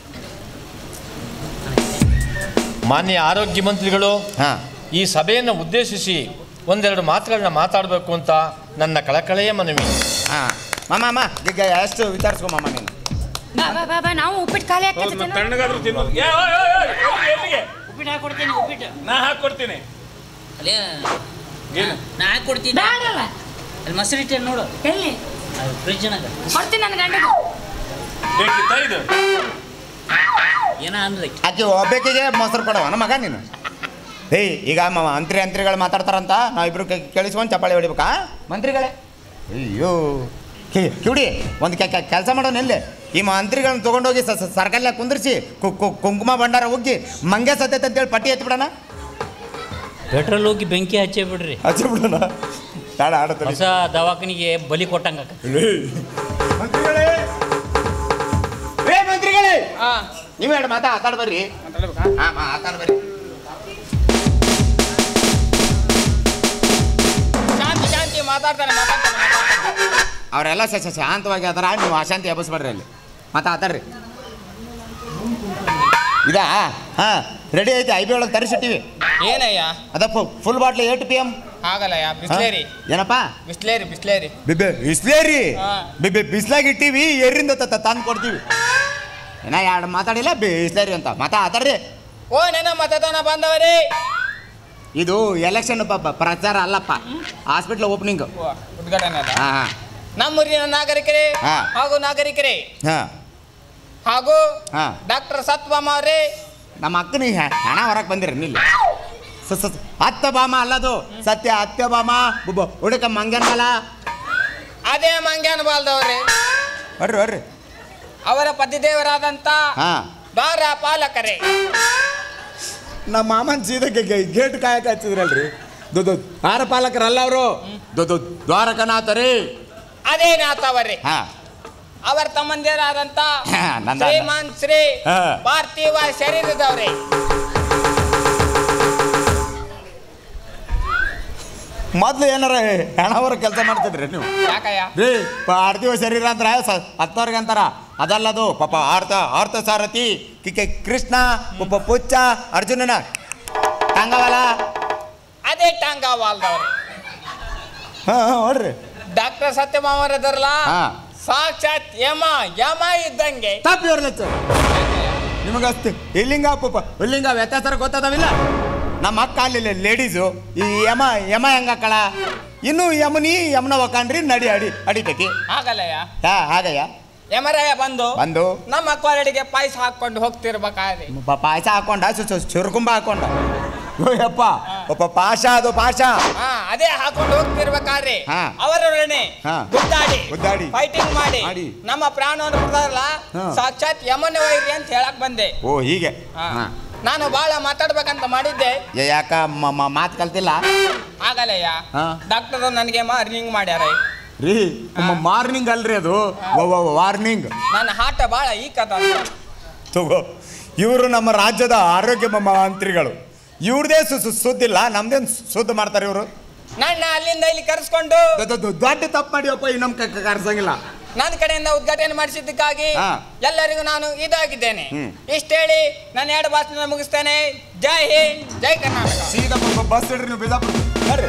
ಮಾನ್ಯ ಆರೋಗ್ಯ ಮಂತ್ರಿಗಳು ಹಾ ಈ ಸಭೆಯನ್ನು ಉದ್ದೇಶಿಸಿ ಒಂದೆರಡು ಮಾತುಗಳನ್ನ ಮಾತಾಡಬೇಕು ಅಂತ ನನ್ನ ಕಳಕಳೆಯ ಮನವಿ ಹಾ ಮಾಮ ಅಮ್ಮ ಈಗ ಎಷ್ಟು ವಿಚಾರಿಸ್ಕೊಮ್ಮ ನೀನು ಬಾ ಬಾ ಬಾ ಬಾ ನಾವು ಉಪ್ಪಿಟ್ಟು ಖಾಲಿ ಹೌದು ಆಗ್ತೈತೆ ಮತ್ತೆ ತಣ್ಣಗಾದ್ರೂ ತಿನ್ನೋದು ಏ, ಓಯ್, ಓಯ್, ಓಯ್, ಎಲ್ಲಿಗೆ, ಎಲ್ಲಿಗೆ ಉಪ್ಪಿಟ್ಟು ಹಾಕೊಡ್ತೀನಿ ಉಪ್ಪಿಟ್ಟು ನಾ ಹಾಕೊಡ್ತೀನಿ ಅಲ್ಲೇ ಏನು ನಾ ಹಾಕೊಡ್ತೀನಿ ಬೇಡಲ್ಲ ಅಲ್ಲಿ ಮೊಸರು ಇಟ್ಟೆ ನೋಡು ಎಲ್ಲಿ ಫ್ರಿಜ್ನಾಗ ಕೊಡ್ತೀನಿ ನನ್ನ ಗಂಡಗೂ ಬೇಕಿತ್ತ ಇದು ಏನ ಅಂದ್ರೆ ಆಕೆ ಒಬ್ಬಾಕಿಗೆ ಮೊಸರು ಕೊಡವನ ಮಗ ನೀನು ಏಯ್ ಈಗ ಮ- ಮಂತ್ರಿ ಮಂತ್ರಿಗಳು ಮಾತಾಡ್ತಾರಂತ ನಾವಿಬ್ರು ಕೇಳಿಸ್ಕೊಂಡು ಚಪ್ಪಾಳೆ ಹೊಡಿಬೇಕಾ ಮಂತ್ರಿಗಳೇ ಅಯ್ಯೋ ಹೇ ಕಿವಿಡಿ ಒಂದು ಕೆಲಸ ಮಾಡೋಣ ಎಲ್ಲಿ ಈ ಮಂತ್ರಿಗಳನ್ನ ತೊಗೊಂಡೋಗಿ ಸ ಸ- ಸರ್ಕಲ್ನಾಗ ಕುಂದಿರಿಸಿ ಕುಂಕುಮ ಭಂಡಾರ ಹೋಗಿ ಮಂಗೆ ಸತ್ತೈತೆ ಅಂತೇಳಿ ಪಟ್ಟಿ ಎತ್ಬಿಡೋಣ ಪೆಟ್ರೋಲ್ ಹೋಗಿ ಬೆಂಕಿ ಹಚ್ಚೇ ಬಿಡ್ರಿ ಹಚ್ಚಿ ಬಿಡೋಣ ಬೇಡ ಆಡತ್ತಲ್ಲ ಹೊಸ ದವಾಖಾನಿಗೆ ಬಲಿ ಕೊಟ್ಟಂಗ ಮಂತ್ರಿಗಳೇ ರೇ ಮಂತ್ರಿಗಳೇ ನೀವೇ ಹೇಳಿ ಮಾತಾ ಮಾತಾಡ್ ಬರ್ರಿ ಹಾಂ ಮಾತಾಡ್ ಬರ್ರಿ ಶಾಂತಿ ಶಾಂತಿ ಮಾತಾಡ್ತಾನೆ ಮಾತಾಡ್ತಾನೆ ಮಾತಾಡ್ತಾನೆ. ಅವರೆಲ್ಲ ಸ ಸ- ಶಾಂತವಾಗಿ ಅದರ ನೀವು ಅಶಾಂತಿ ಎಬ್ಬಿಸ್ಬೇಡ್ರಿ ಅಲ್ಲಿ ಮತ್ತೆ ಆತಾಡ್ರಿ ಇದಾ ಹಾಂ ರೆಡಿ ಐತಿ ಐ ಬಿ ಒಳಗೆ ತರಿಸಿಟ್ಟಿವಿ ಏನಯ್ಯ ಅದ ಫುಲ್ ಬಾಟ್ಲಿ ಏಟ್ ಪಿ ಎಮ್ ಆಗಲ್ಲಯ್ಯ ಬಿಸ್ಲೇರಿ ಏನಪ್ಪ ಬಿಸ್ಲೇರಿ ಬಿಸ್ಲೇರಿ ಬಿಬ್ಬೆ ಬಿಸ್ಲೇರಿ ಹಾ. ಬಿಬ್ಬೆ ಬಿಸ್ಲಾಗಿ ಇಟ್ಟಿವಿ ಎರಿಂದ ತಂದು ಕೊಡ್ತೀವಿ ಏನ ಎರಡು ಮಾತಾಡಿಲ್ಲ ಬಿಸ್ಲೇರಿ ಅಂತ ಮಾತಾ ಆತಾಡ್ರಿ ಓ ನೆನ ಮತದಾನ ಬಂದವರೇ ಇದು ಎಲೆಕ್ಷನ್ ಪಾಪ ಪ್ರಚಾರ ಅಲ್ಲಪ್ಪ ಹಾಸ್ಪಿಟ್ಲ್ ಓಪನಿಂಗ್ ಓ, ಉದ್ಘಾಟನೆ ಅಲ್ಲ ಹಾಂ ಹಾಂ ನಮ್ಮೂರಿನ ನಾಗರಿಕರೇ ಹಾ. ಹಾಗೂ ನಾಗರಿಕರೇ ಹಾಂ ಹಾಗೂ ಹಾಂ ಡಾಕ್ಟರ್ ಸತ್ವಮ್ಮ ಅವರೇ ನಮ್ಮ ಅಕ್ಕನಿಗೆ ಹಣ ಹೊರಗೆ ಬಂದಿರಿ ನಿಲ್ಲಿ ಸ ಸ ಅತ್ತ ಬಾಮ ಅಲ್ಲದು ಸತ್ಯ ಅತ್ಯ ಬಾಮ ಬುಬ್ಬ ಹುಡುಕ ಮಂಗನಮಲ ಅದೇ ಮಂಗ್ಯಾನ ಬಾಲ್ದವ್ರೆ ಬರ್ರಿ ಬರ್ರಿ ಅವರ ಪತಿದೇವರಾದಂತ ಹಾಂ ದ್ವಾರ ಪಾಲಕರೇ ನಮ್ಮ ಮಾಮನ್ ಸೀದಾ ಗೇಟ್ ಕಾಯಕ ಹಚ್ಚಿದ್ರಲ್ರಿ ದೊಡ್ಡ ಆರ ಪಾಲಕರಲ್ಲ ಅವರು ದೊಡ್ಡ ದ್ವಾರಕನಾಥರಿ ಅದೇ ನಾಥವರೇ ಹಾ ಅವರ ತಮ್ಮಂದಿರಾದಂತ ಹಾ, ನಂದ- ಶ್ರೀಮಾನ್ ಶ್ರೀ ಹಾ. ಪಾರ್ಥಿವ ಶರೀರದವ್ರೆ ಮೊದ್ಲು ಏನಾರ ಹೆಣವರ ಕೆಲಸ ಮಾಡ್ತಿದ್ರಿ ನೀವು ಯಾಕಯ್ಯ ರೀ ಪಾರ್ಥಿವ ಶರೀರ ಅಂದ್ರೆ ಸ ಹತ್ತವ್ರಿಗೆ ಅಂತಾರ ಅದಲ್ಲದು ಪಾಪ ಆರ್ತ ಆರ್ತ ಸಾರಥಿ ಕಿಕೆ ಕೃಷ್ಣ ಪಾಪ ಪುಚ್ಚ ಅರ್ಜುನನ ಟಂಗವಲ ಅದೇ ಟಾಂಗ ವಾಲ್ದವ್ರೆ ಹಾಂ ಹಾಂ ನೋಡ್ರಿ ಡಾಕ್ಟರ್ ಸತ್ಯಮಾವರದರಲ್ಲ ಹಾ. ಸಾಕ್ಷಾತ್ ಯಮ ಯಮ ಇದ್ದಂಗೆ ತಪ್ಪಿ ಇರ್ಲತ್ತ ನಿಮಗೆ ಅಷ್ಟೇ ಇಲ್ಲಿಂಗ ಪಾಪ ಇಲ್ಲಿಂಗ ವ್ಯತ್ಯಾಸ ಗೊತ್ತದವಿಲ್ಲ ನಮ್ಮ ಅಕ್ಕ ಅಲ್ಲಿ ಲೇಡೀಸು ಈ ಯಮ ಯಮ ಹೆಂಗಾಕಳ ಇನ್ನು ಯಮನಿ ಯಮನ ಒಕ್ಕಂಡ್ರಿ ನಡಿ ಅಡಿ ಅಡಿತೈತಿ ಆಗಲ್ಲಯ್ಯ ಹಾ ಹಾಗಯ್ಯ ಯಮರಾಯ ಬಂದು ಬಂದು ನಮ್ಮ ಕೊರಡಿಗೆ ಪಾಯಸ ಹಾಕೊಂಡು ಹೋಗ್ತಿರ್ಬೇಕಾದ್ರೆ ಪ- ಪಾಯಸ ಹಾಕೊಂಡ ಸು- ಸು- ಚುರುಕುಂಬ ಹಾಕೊಂಡ ಓ ಯಪ್ಪ ಒಬ್ಬ ಪಾಶ ಅದು ಪಾಶ ಹಾ ಅದೇ ಹಾಕೊಂಡು ಹೋಗ್ತಿರ್ಬೇಕಾದ್ರೆ ಹಾ. ಅವರೊಡನೆ ಹಾ. ಗುದ್ದಾಡಿ ಗುದ್ದಾಡಿ. ಫೈಟಿಂಗ್ ಮಾಡಿ ಮಾಡಿ. ನಮ್ಮ ಪ್ರಾಣವನ್ನು ಬಿಡ್ತಾರಲ್ಲ ಹಾ. ಸಾಕ್ಷಾತ್ ಯಮನ ವೈರಿ ಅಂತ ಹೇಳಕ್ ಬಂದೆ ಓ ಹೀಗೆ ಹಾ. ಹಾ. ನಾನು ಬಹಳ ಮಾತಾಡ್ಬೇಕಂತ ಮಾಡಿದ್ದೆ ಏ, ಯಾಕ ಮಾತು ಕಲ್ತಿಲ್ಲ ಆಗಲ್ಲಯ್ಯ ಹಾ. ಡಾಕ್ಟರ್ ನನಗೆ ಮಾರ್ನಿಂಗ್ ಮಾಡ್ಯಾರ ರೀ ಮಾರ್ನಿಂಗ್ ಅಲ್ರಿ ಅದು ವಾರ್ನಿಂಗ್ ನನ್ನ ಹಾಟ ಬಹಳ ಈಕದ ಅಂತ. ತಗೋ ಇವರು ನಮ್ಮ ರಾಜ್ಯದ ಆರೋಗ್ಯ ಮ- ಮಂತ್ರಿಗಳು ಇವ್ರದೇ ಸು ಸು- ಸುದ್ದಿಲ್ಲ ನಮ್ದೇನು ಸುದ್ದಿ ಮಾಡ್ತಾರೆ ಇವರು ನನ್ನ ಅಲ್ಲಿಂದ ಇಲ್ಲಿ ಕರೆಸ್ಕೊಂಡು ದೊಡ್ಡ ತಪ್ಪು ಮಾಡಿಯಪ್ಪ ಈ ನಮ್ಮ ಕರ್ಸಂಗಿಲ್ಲ ನನ್ನ ಕಡೆಯಿಂದ ಉದ್ಘಾಟನೆ ಮಾಡಿಸಿದ್ದಕ್ಕಾಗಿ ಹಾ. ಎಲ್ಲರಿಗೂ ನಾನು ಇದಾಗಿದ್ದೇನೆ ಹ್ಮ್. ಇಷ್ಟ ಹೇಳಿ ನಾನು ಎರಡು ಭಾಷಣ ಮುಗಿಸ್ತೇನೆ ಜೈ ಹಿಂದ್ ಜೈ ಕರ್ನಾಟಕ ಸೀದಾ ಬ- ಬಸ್ ಇಡ್ರಿ ನೀವು ಬಿಜಾಪುರ ಬರ್ರಿ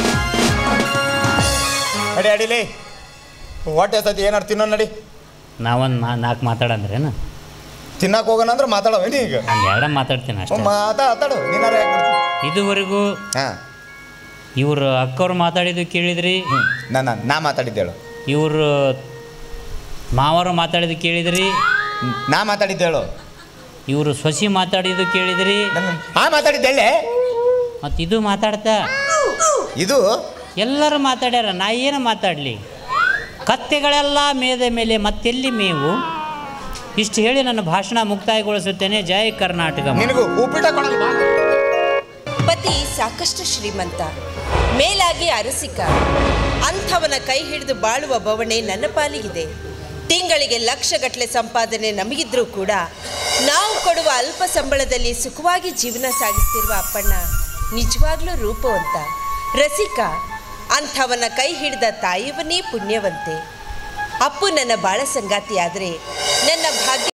ನಡಿ ಅಡಿಲಿ ಹೊಟ್ಟೆ ಸತಿ ಏನಾರು ತಿನ್ನೋ ನಡಿ ನಾವೊಂದು ನಾಲ್ಕು ಮಾತಾಡಂದ್ರೇನು ತಿನ್ನಕ್ಕೆ ಹೋಗೋಣ ಅಂದ್ರೆ ಮಾತಾಡವೇನಿ ಈಗ ಒಂದು ಎರಡ ಮಾತಾಡ್ತೀನಿ ಅಷ್ಟೇ ಮಾತಾಡು ನೀನಾರ ಯಾಕೆ ಬರ್ತೀನಿ ಇದುವರೆಗೂ ಹಾಂ ಇವ್ರು ಅಕ್ಕವ್ರು ಮಾತಾಡಿದ್ದು ಕೇಳಿದ್ರಿ ಹ್ಞೂ ನಾನು ನಾ ಮಾತಾಡಿದ್ದೇಳು ಇವರು ಮಾವರು ಮಾತಾಡಿದ್ದು ಕೇಳಿದ್ರಿ ನಾ ಮಾತಾಡಿದ್ದೇಳು ಇವರು ಸೊಸಿ ಮಾತಾಡಿದ್ದು ಕೇಳಿದ್ರಿ ನನ್ನ ಹಾ ಮಾತಾಡಿದ್ದೇಳೆ ಮತ್ತು ಇದು ಮಾತಾಡ್ತಾ ಇದು ಎಲ್ಲರೂ ಮಾತಾಡ್ಯಾರ ನಾ ಏನು ಮಾತಾಡಲಿ ಕತ್ತೆಗಳೆಲ್ಲ ಮೇದ ಮೇಲೆ ಮತ್ತೆಲ್ಲಿ ಮೇವು ಇಷ್ಟು ಹೇಳಿ ನನ್ನ ಭಾಷಣ ಮುಕ್ತಾಯಗೊಳಿಸುತ್ತೇನೆ ಜೈ ಕರ್ನಾಟಕ ನಿನಗೂ ಉಪ್ಪಿಟ ಕೊಡಲ್ಲ ಬಾ ಪತಿ ಸಾಕಷ್ಟು ಶ್ರೀಮಂತ ಮೇಲಾಗಿ ಅರಸಿಕ ಅಂಥವನ ಕೈ ಹಿಡಿದು ಬಾಳುವ ಬವಣೆ ನನ್ನ ಪಾಲಿಗಿದೆ ತಿಂಗಳಿಗೆ ಲಕ್ಷಗಟ್ಟಲೆ ಸಂಪಾದನೆ ನಮಗಿದ್ರೂ ಕೂಡ ನಾವು ಕೊಡುವ ಅಲ್ಪ ಸಂಬಳದಲ್ಲಿ ಸುಖವಾಗಿ ಜೀವನ ಸಾಗಿಸ್ತಿರುವ ಅಪ್ಪಣ್ಣ ನಿಜವಾಗ್ಲೂ ರೂಪವಂತ ರಸಿಕ ಅಂಥವನ ಕೈ ಹಿಡಿದ ತಾಯಿಯವನೇ ಪುಣ್ಯವಂತೆ ಅಪ್ಪು ನನ್ನ ಬಾಳ ಸಂಗಾತಿ ಆದರೆ ನನ್ನ ಭಾಗ್ಯ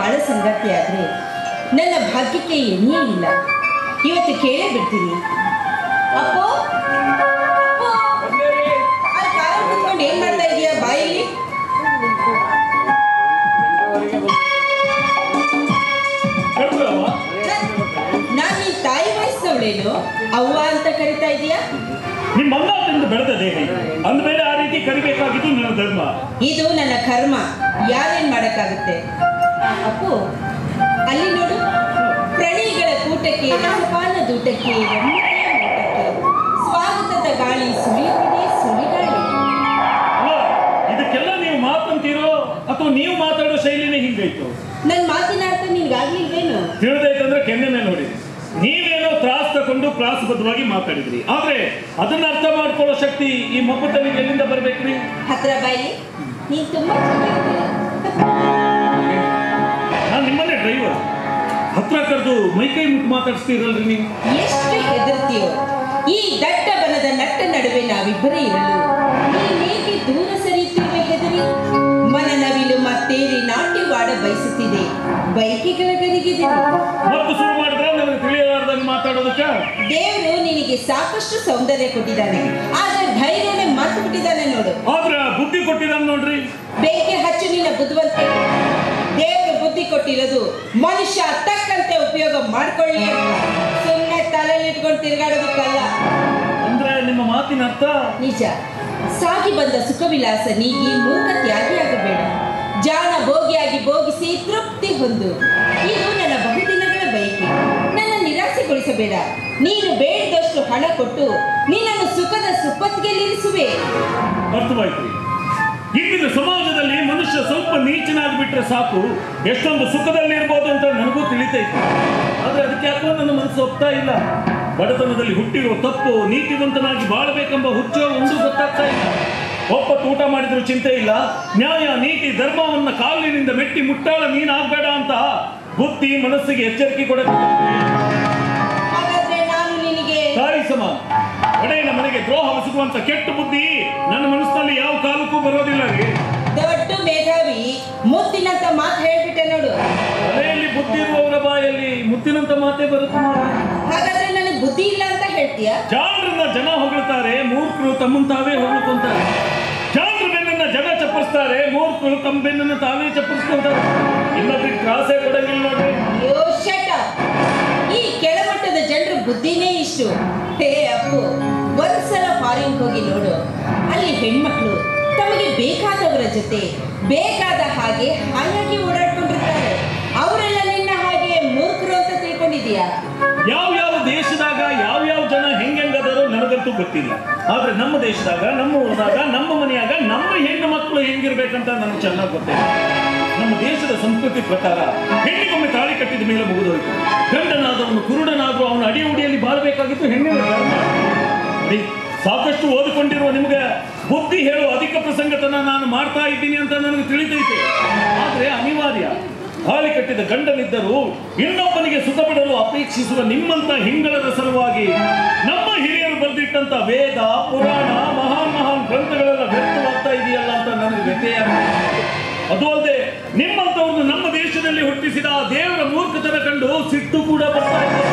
ಕಾಳ ಸಂಗತಿ ಆದ್ರೆ ನನ್ನ ಭಾಗ್ಯಕ್ಕೆ ಎಣ್ಣೆ ಇಲ್ಲ ಇವತ್ತು ಕೇಳೇ ಬಿಡ್ತೀನಿ ಅಪ್ಪೋ ಅಪ್ಪೋ ಅಲ್ಲಿ ಕಾರಲ್ಲಿ ಕುತ್ಕೊಂಡು ಏನ್ ಮಾಡ್ತಾ ಇದೀಯಾ ಬಾಯಲ್ಲಿ ನಾನು ನಿನ್ ತಾಯಿ ವಯಸ್ಸವಳೇನು ಅವ್ವ ಅಂತ ಕರಿತಾ ಇದೀಯಾ ನಿಮ್ಮ ಅನ್ನಾದಿಂದ ಬೆಳೆದ ದೇಹ ಇದು. ಅಂದಮೇಲೆ ಆ ರೀತಿ ಕರಿಬೇಕಾಗಿದ್ದು ನನ್ನ ಧರ್ಮ ಇದು ನನ್ನ ಕರ್ಮ ಯಾರೇನ್ ಮಾಡಕ್ಕಾಗುತ್ತೆ ಅಪ್ಪು ಅಲ್ಲಿ ನೋಡು ಪ್ರಣಯಿಗಳ ಕೂಟಕ್ಕೆ ರಸಪಾನ ದೂಟಕ್ಕೆ ರಮ್ಯತೆಯ ನೋಟಕ್ಕೆ ಸ್ವಾಗತದ ಗಾಳಿ ಸುಳಿಯುತ್ತಿದೆ ಸುಳಿಗಾಳಿ ಅಲ್ಲ ಇದಕ್ಕೆಲ್ಲ ನೀವು ಮಾತಂತೀರೋ ಅಥವಾ ನೀವು ಮಾತಾಡೋ ಶೈಲಿನೇ ಹಿಂಗಾಯ್ತು ನನ್ ಮಾತಿನ ಅರ್ಥ ನಿನ್ಗಾಗ್ಲಿಲ್ವೇನು ತಿಳಿದೈತಂದ್ರೆ ಕೆನ್ನೆ ಮೇಲೆ ನೋಡಿದ್ರಿ ನೀವೇನೋ ತ್ರಾಸ್ ತಗೊಂಡು ಬದ್ಧವಾಗಿ ಮಾತಾಡಿದ್ರಿ ಆದ್ರೆ ಅದನ್ನ ಅರ್ಥ ಮಾಡ್ಕೊಳ್ಳೋ ಶಕ್ತಿ ಈ ಮಬ್ಬತನಿಗೆ ಎಲ್ಲಿಂದ ಬರ್ಬೇಕ್ರಿ ಹತ್ರ ಬಾಯಿ ನೀನ್ ತುಂಬಾ ಚೆನ್ನಾಗಿದ್ದೀಯ ನಾನು ನಿಮ್ಮನ್ನೇ ಡ್ರೈವರ್ ಹತ್ರ ಕರೆದು ಮೈಕೈ ಮುಟ್ಟು ಮಾತಾಡಿಸ್ತೀರಲ್ರಿ ನೀವು ಎಷ್ಟು ಹೆದರ್ತೀಯೋ ಈ ದಟ್ಟ ಬನದ ನಟ್ಟ ನಡುವೆ ನಾವಿಬ್ಬರೇ ಇರಲು ನೀನೇಕೆ ದೂರ ಸರಿಯುತ್ತಿರುವೆ ಹೆದರಿ ಮನ ನವಿಲು ಮತ್ತೇರಿ ನಾಟ್ಯವಾಡ ಬಯಸುತ್ತಿದೆ ಬೈಕಿಗಳ ಗರಿಗಿದೆ ಮತ್ತು ಶುರು ಮಾಡಿದ್ರೆ ನನಗೆ ತಿಳಿಯಲಾರ್ದಂಗೆ ಮಾತಾಡೋದಕ್ಕೆ ದೇವರು ನಿನಗೆ ಸಾಕಷ್ಟು ಸೌಂದರ್ಯ ಕೊಟ್ಟಿದ್ದಾನೆ ಆದ್ರೆ ಧೈರ್ಯನೇ ಮರ್ತು ಬಿಟ್ಟಿದ್ದಾನೆ ನೋಡು ಆದ್ರೆ ಬುದ್ಧಿ ಕೊಟ್ಟಿದ್ದಾನೆ ನೋಡ್ರಿ ಬೆಂಕಿ ಹಚ್ಚು ನಿನ್ನ ಬುದ್ಧಿವಂತೆ ದೇವರು ಬುದ್ಧಿ ಕೊಟ್ಟಿರೋದು ಮನುಷ್ಯ ತಕ್ಕಂತೆ ಉಪಯೋಗ ಮಾಡ್ಕೊಳ್ಳಿ ಅಂತ ಸುಮ್ಮನೆ ತಲೆಯಲ್ಲಿ ಇಟ್ಕೊಂಡು ತಿರುಗಾಡೋದಕ್ಕಲ್ಲ ಅಂದ್ರೆ ನಿಮ್ಮ ಮಾತಿನ ಅರ್ಥ ನಿಜ ಸಾಗಿ ಬಂದ ಸುಖವಿಲಾಸ ನೀಗಿ ಮೂರ್ಖ ತ್ಯಾಗಿಯಾಗಬೇಡ ಜಾಣ ಭೋಗಿಯಾಗಿ ಭೋಗಿಸಿ ತೃಪ್ತಿ ಹೊಂದು ಇದು ನನ್ನ ಬಹುದಿನಗಳ ಬಯಕೆ ನನ್ನ ನಿರಾಸೆಗೊಳಿಸಬೇಡ ನೀನು ಬೇಡದಷ್ಟು ಹಣ ಕೊಟ್ಟು ನಿನ್ನನ್ನು ಸುಖದ ಸುಪ್ಪತ್ತಿಗೆಲ್ಲಿರಿಸುವೆ ಅರ್ಥವಾಯ್ತು ಇಂದಿನ ಸಮಾಜದಲ್ಲಿ ಮನುಷ್ಯ ಸ್ವಲ್ಪ ನೀಚನಾಗಿ ಬಿಟ್ರೆ ಸಾಕು ಎಷ್ಟೊಂದು ಸುಖದಲ್ಲಿ ಇರ್ಬೋದು ಅಂತ ನನಗೂ ತಿಳಿತೈತೆ ಆದ್ರೆ ಅದಕ್ಕೆ ಯಾಕೋ ನನ್ನ ಮನಸ್ಸು ಒಪ್ತಾ ಇಲ್ಲ ಬಡತನದಲ್ಲಿ ಹುಟ್ಟಿರೋ ತಪ್ಪು ನೀತಿವಂತನಾಗಿ ಬಾಳಬೇಕೆಂಬ ಹುಚ್ಚೋ ಒಂದು ಗೊತ್ತಾಗ್ತಾ ಇಲ್ಲ ಒಪ್ಪತ್ತು ಊಟ ಮಾಡಿದ್ರು ಚಿಂತೆ ಇಲ್ಲ ನ್ಯಾಯ ನೀತಿ ಧರ್ಮವನ್ನ ಕಾಲಿನಿಂದ ಮೆಟ್ಟಿ ಮುಟ್ಟಾಳ ನೀನಾಗ್ಬೇಡ ಅಂತ ಬುದ್ಧಿ ಮನಸ್ಸಿಗೆ ಎಚ್ಚರಿಕೆ ಕೊಡಬೇಕು ಹಾಗಾದ್ರೆ ನಾನು ನಿನಗೆ ತಾಯಿ ಸಮಾನ ಒಡೆಯನ ಮನೆಗೆ ದ್ರೋಹ ಹೊಸಗುವಂತ ಕೆಟ್ಟ ಬುದ್ಧಿ ನನ್ನ ಮನಸ್ಸಿನಲ್ಲಿ ಯಾವ ಕಾಲಕ್ಕೂ ಬರೋದಿಲ್ಲ ರೀ ದೊಡ್ಡ ಮೇಧಾವಿ ಮುತ್ತಿನಂತ ಮಾತು ಹೇಳ್ಬಿಟ್ಟೆ ನೋಡು ಮನೆಯಲ್ಲಿ ಬುದ್ಧಿ ಇರುವವರ ಬಾಯಲ್ಲಿ ಮುತ್ತಿನಂತ ಮಾತೇ ಬರುತ್ತೆ ನೋಡಿ. ಹಾಗಾದ್ರೆ ನನಗೆ ಬುದ್ಧಿ ಇಲ್ಲ ಅಂತ ಹೇಳ್ತೀಯಾ ಜಾಣರನ್ನ ಜನ ಹೊಗಳ್ತಾರೆ ಮೂರ್ಖರು ತಮ್ಮನ್ ತಾವೇ ಹೊಗಳ್ಕೊಂತಾರೆ ಜಾಣರ ಬೆನ್ನನ್ನ ಜನ ಚಪ್ಪರಿಸ್ತಾರೆ ಮೂರ್ಖರು ತಮ್ಮ ಬೆನ್ನನ್ನ ತಾವೇ ಚಪ್ಪರಿಸ್ಕೊಂತಾರೆ ಇನ್ನೊಬ್ರಿಗೆ ತ್ರಾಸೆ ಕೊಡಂಗಿಲ್ಲ ನೋಡ್ರಿ ಅಯ್ಯೋ shut up. ಈ ಕೆಳಮಟ್ಟದ ಜನರ ಬುದ್ಧಿನೇ ಇಷ್ಟು ಹೇ ಅಪ್ಪು ಒಂದ್ಸಲ ಫಾರಿನ್ ಹೋಗಿ ನೋಡು ಅಲ್ಲಿ ಹೆಣ್ಮಕ್ಳು ತಮಗೆ ಬೇಕಾದವರ ಜೊತೆ ಬೇಕಾದ ಹಾಗೆ ಹಾಯಾಗಿ ಓಡಾಡ್ಕೊಂಡಿರ್ತಾರೆ ಅವರೆಲ್ಲ ನಿನ್ನ ಹಾಗೆ ಮೂರ್ಖರು ಅಂತ ತಿಳ್ಕೊಂಡಿದೀಯಾ ಯಾವ ಯಾವ ದೇಶದಾಗ ಯಾವ ಯಾವ ಜನ ಹೆಂಗೆಂಗದಾರೋ ನನಗಂತೂ ಗೊತ್ತಿಲ್ಲ ಆದ್ರೆ ನಮ್ಮ ದೇಶದಾಗ ನಮ್ಮ ಊರದಾಗ ನಮ್ಮ ಮನೆಯಾಗ ನಮ್ಮ ಹೆಣ್ಣು ಮಕ್ಕಳು ಹೆಂಗಿರ್ಬೇಕಂತ ನನಗೆ ಚೆನ್ನಾಗಿ ಗೊತ್ತಿಲ್ಲ ನಮ್ಮ ದೇಶದ ಸಂಸ್ಕೃತಿ ಪ್ರಕಾರ ಹೆಣ್ಣಿಗೊಮ್ಮೆ ತಾಳಿ ಕಟ್ಟಿದ ಮೇಲೆ ಮುಗಿದೋಯ್ತು ಗಂಡನಾದವನು ಕುರುಡನಾದ್ರೂ ಅವನ ಅಡಿ ಉಡಿಯಲ್ಲಿ ಬಾಳಬೇಕಾಗಿತ್ತು ಹೆಣ್ಣಿನ ಧರ್ಮ ನೋಡಿ ಸಾಕಷ್ಟು ಓದಿಕೊಂಡಿರುವ ನಿಮಗೆ ಬುದ್ಧಿ ಹೇಳುವ ಅಧಿಕ ಪ್ರಸಂಗತನ ನಾನು ಮಾಡ್ತಾ ಇದ್ದೀನಿ ಅಂತ ನನಗೆ ತಿಳಿದೈತೆ ಆದ್ರೆ ಅನಿವಾರ್ಯ ತಾಳಿ ಕಟ್ಟಿದ ಗಂಡನಿದ್ದರೂ ಇನ್ನೊಬ್ಬನಿಗೆ ಸುಖ ಪಡಲು ಅಪೇಕ್ಷಿಸುವ ನಿಮ್ಮಂತ ಹಿಂಗಳದ ಸಲುವಾಗಿ ನಮ್ಮ ಹಿರಿಯರು ಬರೆದಿಟ್ಟಂತ ವೇದ ಪುರಾಣ ಮಹಾನ್ ಮಹಾನ್ ಗ್ರಂಥಗಳೆಲ್ಲ ವ್ಯರ್ಥವಾಗ್ತಾ ಇದೆಯಲ್ಲ ಅಂತ ನನಗೆ ವ್ಯತ್ಯಯ ಅದು ಅಲ್ಲದೆ ನಿಮ್ಮಂತವ್ರನ್ನು ನಮ್ಮ ದೇಶದಲ್ಲಿ ಹುಟ್ಟಿಸಿದ ಆ ದೇವರ ಮೂರ್ಖತನ ಕಂಡು ಸಿಟ್ಟು ಕೂಡ ಬರ್ತಾ ಇದೆ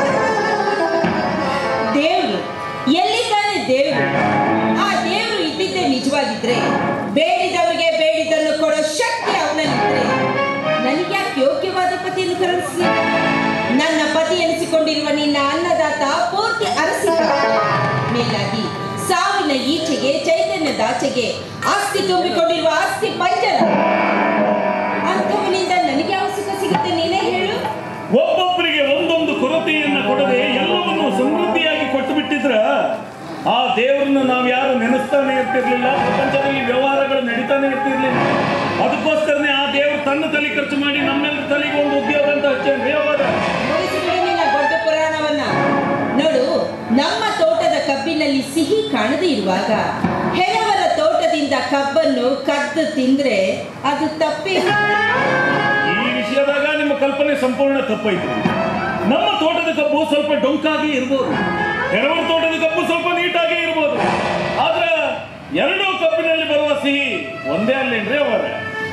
ದೇವರು ಎಲ್ಲಿದ್ದಾನೆ ದೇವರು ಆ ದೇವರು ಇದ್ದಿದ್ದೇ ನಿಜವಾಗಿದ್ರೆ ಬೇಡಿದವರಿಗೆ ಬೇಡಿದ್ದನ್ನು ಕೊಡೋ ಶಕ್ತಿ ಅವನಲ್ಲಿದ್ರೆ ನನಗೆ ಯಾಕೆ ಯೋಗ್ಯವಾದ ಪತಿಯನ್ನು ಕರುಣಿಸಲಿಲ್ಲ ನನ್ನ ಪತಿ ಎನಿಸಿಕೊಂಡಿರುವ ನಿನ್ನ ಅನ್ನದಾತ ಪೂರ್ತಿ ಅರಸಿಕ ಮೇಲಾಗಿ ಸಾವಿನ ಈಚೆಗೆ ಚೈತನ್ಯದಾಚೆಗೆ ಆಸ್ತಿ ತುಂಬಿಕೊಂಡಿರುವ ಆಸ್ತಿ ಪಂಜರ ಅಂಥವನಿಂದ ನನಗೆ ಯಾವ ಸುಖ ಸಿಗುತ್ತೆ ನೀನೇ ಹೇಳು ಒಬ್ಬೊಬ್ಬರಿಗೆ ಒಂದೊಂದು ಕೊರತೆಯನ್ನ ಕೊಡದೆ ಎಲ್ಲವನ್ನೂ ಸಮೃದ್ಧಿಯಾಗಿ ಕೊಟ್ಟು ಬಿಟ್ಟಿದ್ರ ಆ ದೇವರನ್ನ ನಾವು ಯಾರು ನೆನೆಸ್ತಾನೆ ಇರ್ತಿರ್ಲಿಲ್ಲ ಪ್ರಪಂಚದಲ್ಲಿ ವ್ಯವಹಾರಗಳು ನಡೀತಾನೆ ಇರ್ತಿರ್ಲಿಲ್ಲ ಅದಕ್ಕೋಸ್ಕರನೇ ಆ ದೇವರು ತನ್ನ ತಲೆ ಖರ್ಚು ಮಾಡಿ ನಮ್ಮೆಲ್ಲರ ತಲೆಗೆ ಒಂದು ಉದ್ಯೋಗ ಅಂತ ಹಚ್ಚೇನ್ರಿ ಅವಾಗ ಮುಗಿಸಿಬಿಡು ನಿನ್ನ ದೊಡ್ಡ ಪುರಾಣವನ್ನ ನೋಡು ನಮ್ಮ ತೋಟದ ಕಬ್ಬಿನಲ್ಲಿ ಸಿಹಿ ಕಾಣದೇ ಇರುವಾಗ ಹೆರವರ ತೋಟದಿಂದ ಕಬ್ಬನ್ನು ಕದ್ದು ತಿಂದ್ರೆ ಅದು ತಪ್ಪೇ ಈ ವಿಷಯದಾಗ ನಿಮ್ಮ ಕಲ್ಪನೆ ಸಂಪೂರ್ಣ ತಪ್ಪೈತು ನಮ್ಮ ತೋಟದ ಕಬ್ಬು ಸ್ವಲ್ಪ ಡೊಂಕಾಗಿ ಇರ್ಬೋದು ಎರವರ ತೋಟದ ಕಬ್ಬು ಸ್ವಲ್ಪ ನೀಟಾಗಿ ಇರ್ಬೋದು ಆದ್ರೆ ಎರಡೂ ಕಬ್ಬಿನಲ್ಲಿ ಬರುವ ಸಿಹಿ ಒಂದೇ ಅಲ್ಲೇನ್ರಿ ಅವರ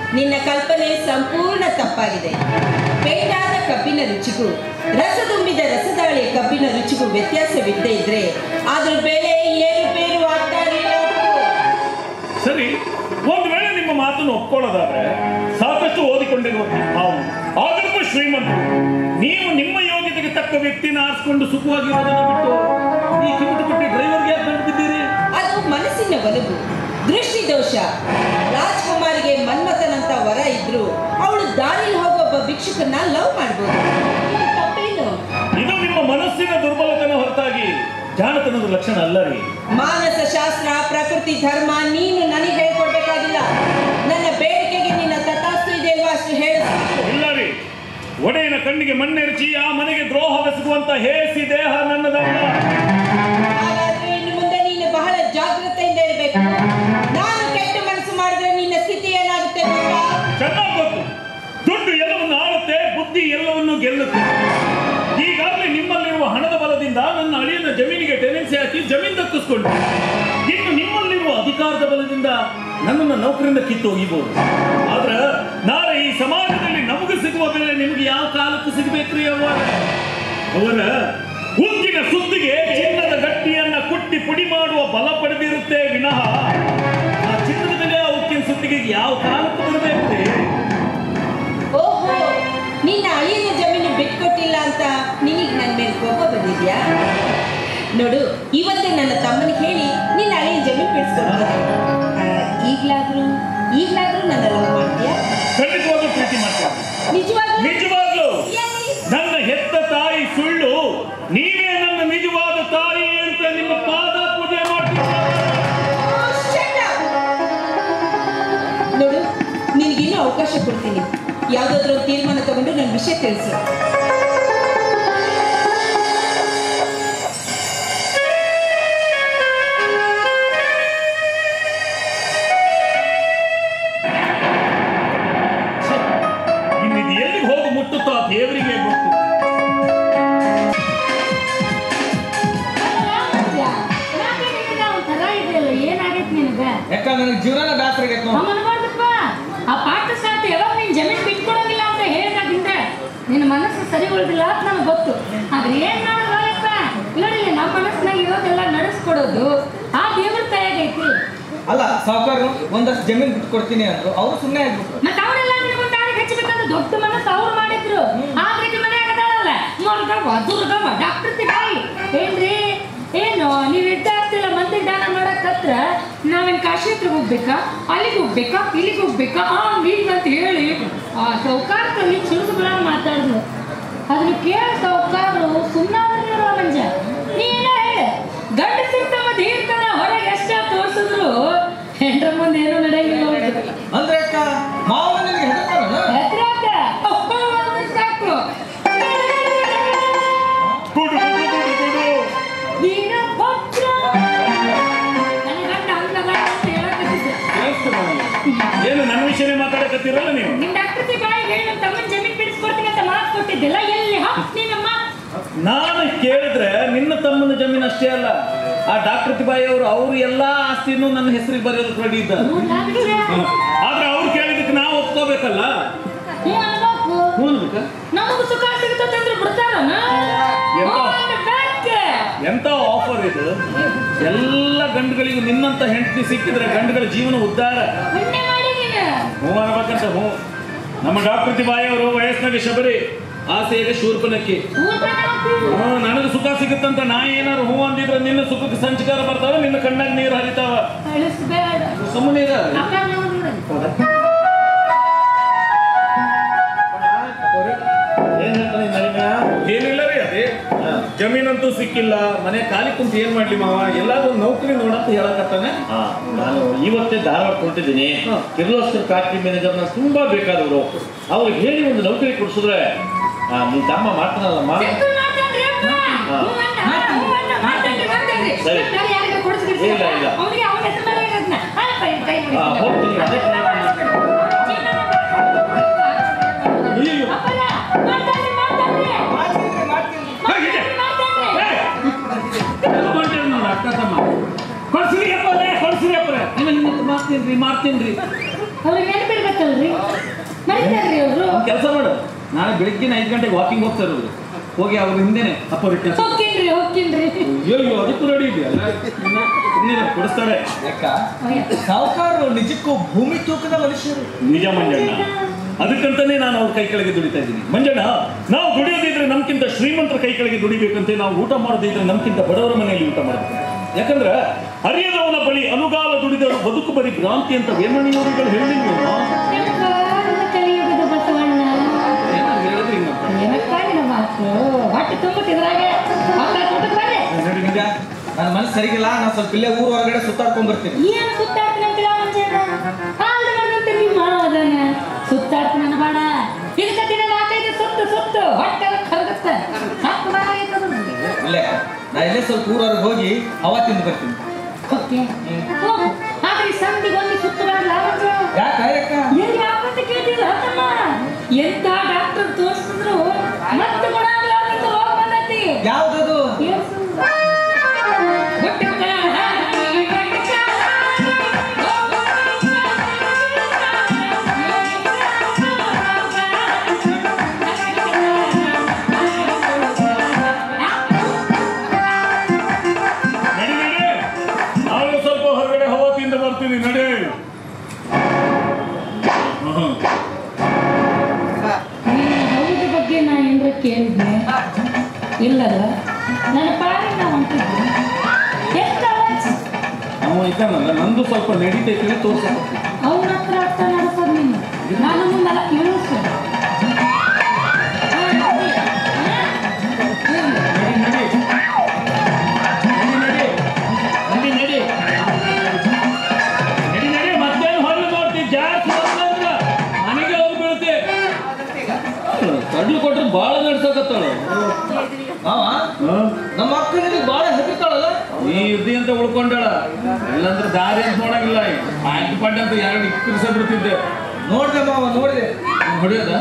ನಿನ್ನ ಕಲ್ಪನೆ ಸಂಪೂರ್ಣ ತಪ್ಪಾಗಿದೆ ಬೇಡಾದ ಕಬ್ಬಿನ ರುಚಿಗೂ ರಸದುಂಬಿದ ರಸದಾಳಿಯ ಕಬ್ಬಿನ ರುಚಿಗೂ ವ್ಯತ್ಯಾಸವಿದ್ದೇ ಇದ್ರೆ ಅದ್ರ ಬೆಲೆ ಏರುಪೇರು ಆಗ್ತಾ ಇರಲಿಲ್ಲ ಸರಿ ಒಂದು ವೇಳೆ ನಿಮ್ಮ ಮಾತನ್ನು ಒಪ್ಕೊಳ್ಳೋದಾದ್ರೆ ಸಾಕಷ್ಟು ಓದಿಕೊಂಡಿರುವ ನಾವು ಆದರೂ ಶ್ರೀಮಂತರು ನೀವು ನಿಮ್ಮ ಯೋಗ್ಯತೆಗೆ ತಕ್ಕ ವ್ಯಕ್ತಿನ ಆರಿಸ್ಕೊಂಡು ಸುಖವಾಗಿರೋದನ್ನ ಬಿಟ್ಟು ಈ ಕಿಮುಟು ಕೊಟ್ಟಿ ಡ್ರೈವರ್ಗೆ ಯಾಕೆ ಬಿದ್ದೀರಿ ಅದು ಮನಸ್ಸಿನ ಒಲವು ದೃಷ್ಟಿ ದೋಷ ರಾಜ್ಕುಮಾರಿಗೆ ಮನ್ಮಥನಂತ ವರ ಇದ್ರು ಅವಳು ದಾರಿಲಿ ಹೋಗೋ ಒಬ್ಬ ಭಿಕ್ಷುಕನ್ನ ಲವ್ ಮಾಡ್ಬೋದು ಇದು ತಪ್ಪೇನು ಇದು ನಿಮ್ಮ ಮನಸ್ಸಿನ ದುರ್ಬಲತನ ಹೊರತಾಗಿ ಜಾಣತನದ ಲಕ್ಷಣ ಅಲ್ಲ ರೀ ಮಾನಸ ಶಾಸ್ತ್ರ ಪ್ರಕೃತಿ ಧರ್ಮ ನೀನು ನನಗೆ ಹೇಳ್ಕೊಡ್ಬೇಕಾಗಿಲ್ಲ ನನ್ನ ಬೇಡಿಕೆಗೆ ನಿನ್ನ ತಥಾಸ್ತು ಇದೆ ಅಲ್ವಾ ಅಷ್ಟು ಹೇಳು ಇಲ್ಲ ರೀ ಒಡೆಯನ ಕಣ್ಣಿಗೆ ಮಣ್ಣೆರಚಿ ಆ ಮನೆಗೆ ದ್ರೋಹವೆಸಗುವಂತ ಹೇಸಿ ದೇಹ ನನ್ನದಲ್ಲ ಹಾಗಾದ್ರೆ ಇನ್ನು ಮುಂದೆ ನೀನು ಬಹಳ ಜಾಗೃತೆಯಿಂದ ಇರಬೇಕು ನಾನು ಕೆಟ್ಟ ಮನಸ್ಸು ಮಾಡಿದ್ರೆ ನಿನ್ನ ಸ್ಥಿತಿ ಏನಾಗುತ್ತೆ ಗೊತ್ತಾ ಚೆನ್ನಾಗಿ ಗೊತ್ತು ದುಡ್ಡು ಎಲ್ಲವನ್ನು ಆಳುತ್ತೆ ಬುದ್ಧಿ ಎಲ್ಲವನ್ನು ಗೆಲ್ಲುತ್ತೆ ಈಗಾಗಲೇ ನಿಮ್ಮಲ್ಲಿರುವ ಹಣದ ಬಲದಿಂದ ನನ್ನ ಅಳಿಯನ ಜಮೀನಿಗೆ ಟೆನೆನ್ಸಿ ಹಾಕಿ ಜಮೀನು ದಕ್ಕಿಸ್ಕೊಂಡು ಇನ್ನು ನಿಮ್ಮಲ್ಲಿರುವ ಅಧಿಕಾರದ ಬಲದಿಂದ ನನ್ನನ್ನು ನೌಕರಿಂದ ಕಿತ್ತು ಒಗಿಬಹುದು ಆದ್ರೆ ನಾಳೆ ಈ ಸಮಾಜದಲ್ಲಿ ನಮಗೆ ಸಿಗುವ ಬೆಲೆ ನಿಮ್ಗೆ ಯಾವ ಕಾಲಕ್ಕೆ ಸಿಗಬೇಕ್ರಿ ಅವರ ಅವರ ಉಕ್ಕಿನ ಸುದ್ದಿಗೆ ಚಿನ್ನದ ಗಟ್ಟಿಯನ್ನ ಕುಟ್ಟಿ ಪುಡಿ ಮಾಡುವ ಬಲ ಪಡೆದಿರುತ್ತೆ ವಿನಃ ಆ ಚಿನ್ನದ ಬೆಲೆ ಆ ಉಕ್ಕಿನ ಸುದ್ದಿಗೆ ಯಾವ ಕಾಲಕ್ಕೆ ಬರಬೇಕ್ರಿ ಓಹೋ ನಿನ್ನ ಅಳಿಯನ ಜಮೀನು ಬಿಟ್ಕೊಟ್ಟಿಲ್ಲ ಅಂತ ನಿನಗೆ ನನ್ನ ಮೇಲೆ ಕೋಪ ಬಂದಿದ್ಯಾ ನೋಡು ಇವತ್ತೇ ನನ್ನ ತಮ್ಮನಿಗೆ ಹೇಳಿ ನಿನ್ನ ಅಳಿಯನ ಜಮೀನು ಬಿಡಿಸ್ಕೊಡ್ಬೋದು ಈಗ್ಲಾದ್ರೂ ಈಗ್ಲಾದ್ರೂ ನನ್ನ ಲವ್ ಮಾಡ್ತೀಯಾ ಖಂಡಿತವಾಗ್ಲೂ ಪ್ರೀತಿ ಮಾಡ್ತೇನೆ ನಿಜವಾಗ್ಲೂ ನಿಜವಾಗ್ಲೂ ಎಲ್ಲಿ? ನನ್ನ ಹೆತ್ತ ತಾಯಿ ಸುಳ್ಳು ನೀವೇ ನನ್ನ ನಿಜವಾದ ತಾಯಿ ಅಂತ ನಿಮ್ಮ ಪಾದ ಪೂಜೆ ಮಾಡ್ತಿದ್ದಾರೆ Oh, shut up! ನೋಡು ನಿನಗಿನ್ನೂ ಅವಕಾಶ ಕೊಡ್ತೀನಿ ಯಾವುದಾದ್ರೂ ಒಂದು ತೀರ್ಮಾನ ತಗೊಂಡು ನನ್ನ ವಿಷಯ ತಿಳಿಸು ಇನ್ನಿದು ಎಲ್ಲಿಗೆ ಹೋಗಿ ಮುಟ್ಟುತ್ತೋ ಆ ದೇವರಿಗೆ ಗೊತ್ತು ಒಂಥರ ಇದೆಯಲ್ಲ ಏನಾಗೈತೆ ನಿನಗ ಯಾಕ ನನಗೆ ಜೀವನ ಬ್ಯಾಸರ ಆಗೈತೆ ನೋಡಿ ನಮ್ಮ ಅನ್ಬಾರ್ದಪ್ಪ ಆ ಪಾಠ ಸಾಧ್ಯ ಯಾವಾಗ ನೀನ್ ಜಮೀನ್ ಬಿಟ್ಕೊಡಂಗಿಲ್ಲ ಅಂತ ಹೇಳಿದಾಗಿಂದ ನಿನ್ನ ಮನಸ್ಸು ಸರಿ ಉಳಿದಿಲ್ಲ ಅಂತ ನನಗೆ ಗೊತ್ತು ಆದ್ರೆ ಏನ್ ಮಾಡೋದಪ್ಪ ನೋಡಿ ನಮ್ಮ ಮನಸ್ಸಿನಾಗ ಇರೋದೆಲ್ಲ ನಡೆಸ್ಕೊಡೋದು ಆ ದೇವ್ರ ಕೈಯಾಗೈತಿ ಅಲ್ಲ ಸಾವುಕಾರರು ಒಂದಷ್ಟು ಜಮೀನು ಬಿಟ್ಟು ಕೊಡ್ತೀನಿ ಅಂದ್ರು ಅವ್ರು ಸುಮ್ಮನೆ ಆಗ್ಬಿಟ್ರು ಮತ್ತೆ ಅವರೆಲ್ಲ ನಿಮ್ಗೆ ದಾರಿ ಹಚ್ಚಬೇಕಂತ ದೊಡ್ಡ ಮನಸ್ಸು ಅವ್ರು ಮಾಡಿದ್ರು ಆದ್ರೆ ಮನೆ ಆಗದಾಳಲ್ಲ ಮೊರ್ಗವ ದುರ್ಗವ ಡಾಕ್ಟರ್ ತಾಯಿ ಏನ್ರಿ ಏನು ನೀವು ಇರ್ತಾ ಇರ್ತಿಲ್ಲ ಮಂದಿ ದಾನ ಮಾಡಕ್ ಹತ್ರ ನಾವೇನ್ ಕಾಶಿ ಹತ್ರ ಹೋಗ್ಬೇಕಾ ಅಲ್ಲಿಗೆ ಹೋಗ್ಬೇಕಾ ಇಲ್ಲಿಗೆ ಹೋಗ್ಬೇಕಾ ಆ ಈಗ ಅಂತ ಹೇಳಿ ಆ ಸೌಕಾರ ಕಲಿ ಚಿರುಸುಗಳ ಮಾತಾಡಿದ್ರು ಅದನ್ನ ಕೇಳ ಸೌಕಾರು ಸುಮ್ಮನಾದ್ರೂ ಮಂಜ ನೀನ ಹೇಳ ಗಂಡಸಿನ ತಮ್ಮ ಧೀರ್ತನ ಹೊರಗೆ ಎಷ್ಟ ತೋರಿಸಿದ್ರು ಹೆಂಡ್ರ ಮುಂದೆ ಏನೂ ನಡೆಯಂಗಿಲ್ಲ ಅವ್ರಿಗೆ. ಅಂದ್ರೆ ಅಕ್ಕ ಮಾವ ನಿನಗೆ ಹೆದರ್ತಾನ ಹೆದ್ರಾಕ? ಅಪ್ಪ ಅಂದ್ರೆ ಸಾಕು ಗುಡು ಗುಡು ಗುಡು ಗುಡು ವೀರಭದ್ರ. ನನ್ನ ಗಂಡ ಅಂದಲ್ಲ ಅಂತ ಹೇಳಕತ್ತಿದ್ದೆ. ಕೇಳಿಸ್ತು ನನಗೆ. ಏನು ನನ್ನ ವಿಷಯನೇ ಮಾತಾಡಕತ್ತೀರಲ್ಲ ನೀವು ನಿಮ್ ಡಾಕ್ಟರ್ ಬಾಯಿ ಹೇಳಿ ನಮ್ಮ ತಮ್ಮನ ಜಮೀನ್ ಬಿಡಿಸ್ಕೊಡ್ತೀನಿ ಅಂತ ಮಾತು ಕೊಟ್ಟಿದ್ದಿಲ್ಲ ಎಲ್ಲಿ ಹಾಕ್ತೀನಮ್ಮ ನಾನು ಕೇಳಿದ್ರೆ ನಿನ್ನ ತಮ್ಮನ ಜಮೀನು ಅಷ್ಟೇ ಅಲ್ಲ ಆ ಡಾಕ್ಟರ್ ತಿಬಾಯಿ ಅವರು ಅವರು ಎಲ್ಲಾ ಆಸ್ತಿನೂ ನನ್ನ ಹೆಸರಿಗೆ ಬರೆಯೋದಕ್ಕೆ ರೆಡಿ ಇದ್ದಾರೆ ಆದ್ರೆ ಅವ್ರು ಕೇಳಿದಕ್ಕೆ ನಾವು ಒಪ್ಕೋಬೇಕಲ್ಲ ಹ್ಞೂ ಅನ್ಬೇಕು ಹ್ಞೂ ಅನ್ಬೇಕಾ? ನಮಗೂ ಸುಖ ಸಿಗುತ್ತಂದ್ರೆ ಬಿಡ್ತಾರನ ಎಂತ? ಹ್ಞೂ ಅನ್ಬೇಕು. ಎಂತ ಆಫರ್ ಇದು ಎಲ್ಲ ಗಂಡುಗಳಿಗೂ ನಿನ್ನಂತ ಹೆಂಡತಿ ಸಿಕ್ಕಿದ್ರೆ ಗಂಡುಗಳ ಜೀವನ ಉದ್ಧಾರ ಪುಣ್ಯ ಮಾಡಿದೀನಿ ಹ್ಞೂ ಅನ್ಬೇಕಂತ ಹ್ಞೂ ನಮ್ಮ ಡಾಕ್ಟರ್ ತಿಬಾಯಿ ಅವರು ವಯಸ್ಸಿನಾಗ ಶಬರಿ ಆಸೆಯಾಗ ಶೂರ್ಪನಕ್ಕಿ ಹ್ಞೂ ನನಗೆ ಸುಖ ಸಿಗುತ್ತಂತ ನಾ ಏನಾರು ಹೂ ಅಂದಿದ್ರೆ ನಿನ್ನ ಸುಖಕ್ಕೆ ಸಂಚಕಾರ ಬರ್ತಾವ ನಿನ್ನ ಕಣ್ಣಾಗ ನೀರು ಹರಿತಾವ ಕಳಿಸ್ಬೇಡ ಸುಮ್ಮನೆ ಇರ ಅಕ್ಕ ನೋಡು ಏನ್ ಹೇಳ್ತಾನೆ ಈ ನಳಿನ? ಏನಿಲ್ಲ ರೀ ಅದೇ ಜಮೀನಂತೂ ಸಿಕ್ಕಿಲ್ಲ ಮನೆ ಖಾಲಿ ಕುಂತ ಏನ್ ಮಾಡ್ಲಿ ಮಾವ ಎಲ್ಲಾದ್ರೂ ನೌಕರಿ ನೋಡಂತ ಹೇಳಕತ್ತಾನೆ ಆ, ನಾನು ಇವತ್ತೇ ಧಾರವಾಡ ಕೊಟ್ಟಿದ್ದೀನಿ ಕಿರ್ಲೋಸ್ಕರ್ ಫ್ಯಾಕ್ಟ್ರಿ ಮ್ಯಾನೇಜರ್ ನಾನು ತುಂಬಾ ಬೇಕಾದವರು ಅವ್ರಿಗೆ ಹೇಳಿ ಒಂದು ನೌಕರಿ ಕೊಡಿಸಿದ್ರೆ ನಿನ್ ತಮ್ಮ ಮಾಡ್ತಾನಲ್ಲಮ್ಮ ಸಿಕ್ಕಲ್ ಮಾತಾಡ್ರಿ ಅಪ್ಪ. ಹಾ. ಹ್ಞೂ ಅಣ್ಣ, ಹ್ಞೂ ಅಣ್ಣ, ಮಾತಾಡ್ರಿ, ಮಾತಾಡ್ರಿ. ಸರಿ. ಬೇರೆ ಯಾರಿಗಾರ ಕೊಡ್ಸ್ಬಿಡ್ಸಿ. ಇಲ್ಲ, ಇಲ್ಲ. ಅವ್ನಿಗೆ ಅವ್ನ ಹೆಸ್ರು ಮೇಲೆ ಇರೋದ್ನ. ಹಾ, ಕೈ ಕೈ ಮುಗಿಸಿ. ಆ, ಹೋಗ್ತೀನಿ, ಅದೇ ಕೈ ಮುಗಿಸ್ತೀನಿ. ಅಯ್ಯಯ್ಯೋ. ಅಪ್ಪಯ್ಯ, ಮಾತಾಡ್ರಿ, ಮಾತಾಡ್ರಿ. ಮಾಡ್ತೀನಿ ಮಾಡ್ತೀನಿ ಮಾತಾಡ್ರಿ, ಮಾತಾಡ್ರಿ. ಎಲ್ಲ ಮಾಡ್ತೀರಿ ನೋಡು ಅಕ್ಕ ತಮ್ಮ ಕೊಡ್ಸಿರಿ ಅಪ್ಪರೇ ಕೊಡ್ಸಿರಿ ಅಪ್ಪರೇ ನಿಮ್ಮ ನಿಮ್ಮ ಮಾಡ್ತೀನಿ ಮಾಡ್ತೀನಿ ಅವ್ರಿಗೆ ನೆನಪಿರ್ಬೇಕಲ್ರಿ ಮರಿತಾರ್ರಿ ಅವರು ಕೆಲಸ ಮಾಡು ನಾಳೆ ಬೆಳಿಗ್ಗೆ ಐದು ಗಂಟೆಗೆ ವಾಕಿಂಗ್ ಹೋಗ್ತಾ ಇರೋದು ಹೋಗಿ ಅವ್ರ ಹಿಂದೆನೆ ಅಪ್ಪ ಕೆಲಸ ಹೋಗ್ತೀನ್ರಿ ಹೋಗ್ತೀನ್ರಿ ಅಯ್ಯೋ ಅದಕ್ಕೂ ರೆಡಿ ಇದೆಯಲ್ಲ ಇನ್ನೇನು ಕೊಡಿಸ್ತಾರೆ ಯಾಕ ಸಾವುಕಾರರು ನಿಜಕ್ಕೂ ಭೂಮಿ ತೂಕದ ಮನುಷ್ಯರು ನಿಜ ಮಂಜಣ್ಣ ಅದಕ್ಕಂತಾನೆ ನಾನು ಅವ್ರ ಕೈ ಕೆಳಗೆ ದುಡಿತಾ ಇದ್ದೀನಿ ಮಂಜಣ್ಣ ನಾವು ದುಡಿಯೋದಿದ್ರೆ ನಮ್ಗಿಂತ ಶ್ರೀಮಂತರ ಕೈ ಕೆಳಗೆ ದುಡಿಬೇಕಂತೆ ನಾವು ಊಟ ಮಾಡೋದಿದ್ರೆ ನಮ್ಗಿಂತ ಬಡವರ ಮನೆಯಲ್ಲಿ ಊಟ ಮಾಡಬೇಕು ಯಾಕಂದ್ರೆ ಅರಿಯದವನ ಬಳಿ ಅನುಗಾಲ ದುಡಿದವರು ಬದುಕು ಬರೀ ಭ್ರಾಂತಿ ಅಂತ ವೇಮಣಿಯವರುಗಳು ಹೇಳಿಲ್ವೇನೋ ಕಾಲದ ಕಲಿಯುಗದ ಬಸವಣ್ಣ ಏನೋ ಹೇಳಿದ್ರೆ ಇನ್ನೊಬ್ಬ. ಏನಪ್ಪ ನಿನ್ನ ಮಾತು ಹೊಟ್ಟೆ ತುಂಬಿಟ್ಟಿದ್ರಾಗೆ ಮಕ್ಕಳ ಊಟಕ್ಕೆ ಬರ್ರಿ ನೋಡಿ ನಿಜ ನನ್ನ ಮನಸ್ಸು ಸರಿಗಿಲ್ಲ ನಾನು ಸ್ವಲ್ಪ ಇಲ್ಲೇ ಊರ್ ಹೊರಗಡೆ ಸುತ್ತಾಡ್ಕೊಂಡ್ ಬರ್ತೀನಿ ಏನು ಸುತ್ತಾಡ್ತೀನಂತಿಲ್ಲ ಮಂಜಣ್ಣ ಹಾಲು ಮಾಡಿದಂತೆ ನಿಮ್ಮ ಮಾವದನ್ನ ಸುತ್ತಾಡ್ತೀನಿ ಅನ್ಬೇಡ ಇದಕ್ಕೆ ದಿನ ನಾಲ್ಕೈದು ಸುತ್ತು ಸುತ್ತು ಹೊಟ್ಟೆ ಕರಗುತ್ತೆ ಹತ್ತು ಬಾರ ಆಯ್ತದ ಇಲ್ಲೇ ನಾ ಇಲ್ಲೇ ಸ್ವಲ್ಪ ಊರ್ ಹೊರಗೆ ಹೋಗಿ ಹವಾ ತಿಂದು ಬರ್ತೀನಿ ಓಕೆ ಹೋಗು ಆದ್ರೆ ಸಂಧಿಗೆ ಒಂದು ಸುತ್ತು ಬರಲ್ಲ ಮಂಜ ಯಾಕ ಯಾಕ ಎಲ್ಲಿ ಯಾಕಂತ ಕೇಳ್ತಿಲ್ಲ ತಮ್ಮ ಎಂತ ಡಾಕ್ಟರ್ ತೋರಿಸಿದ್ರು ಮತ್ತೆ ಗುಣ ಆಗ್ಲಾರ್ದಂತ ರೋಗ ಬಂದೈತಿ ಯಾವ್ದದು ನಡಿ ನಡಿ ನಾನು ಸ್ವಲ್ಪ ಹೊರಗಡೆ ಹವಾ ತಿಂದು ಬರ್ತೀನಿ ನಡಿ ಹ್ಮ್. ಹೌದು ಬಗ್ಗೆ ನಾ ಏನ್ರ ಕೇಳಿದ್ನೆ ಇಲ್ಲಲ್ಲ ನನ್ನ ಪಾಡಿಗೆ ನಾ ಹೊಂಟಿದ್ದೆ ಎಷ್ಟು ಅವಾಜ್ ಅವ ಇದ್ದಾನಲ್ಲ ನಂದು ಸ್ವಲ್ಪ ನಡೀತೈತಿ ತೋರ್ಸಕ್ಕೆ ಅವ್ರ ಹತ್ರ ಅರ್ಥ ನಡೆಸೋದು ನೀನು ನಾನು ಮುಂದೆಲ್ಲ ಇಳಿಸು ನಡಿ ನಡಿ ನಡಿ ನಡಿ ಮತ್ತೇನು ಹೊಳ್ಳಿ ನೋಡ್ತಿ ಜಾಸ್ತಿ ಬಂದಂದ್ರ ನನಗೆ ಹೋಗಿ ಬೀಳ್ತಿ ಕಡ್ಲು ಕೊಟ್ರೆ ಭಾಳ ನಡ್ಸಕತ್ತಾಳ ಮಾವ ನಮ್ಮ ಅಕ್ಕ ನಿನಗೆ ಬಾಳ ಹೆದರ್ತಾಳಲ್ಲ ನೀ ಇರ್ದಿ ಅಂತ ಉಳ್ಕೊಂಡಾಳ ಇಲ್ಲಾಂದ್ರೆ ದಾರಿ ಅಂತ ನೋಡಂಗಿಲ್ಲ ಪಾಯಿಂಟ್ ಪಾಯಿಂಟ್ ಅಂತ ಎರಡು ಇಕ್ಕಿರಿಸ ಬಿಡ್ತಿದ್ದೆ ನೋಡ್ದೆ ಮಾವ ನೋಡ್ದೆ ಹೊಡಿಯೋದ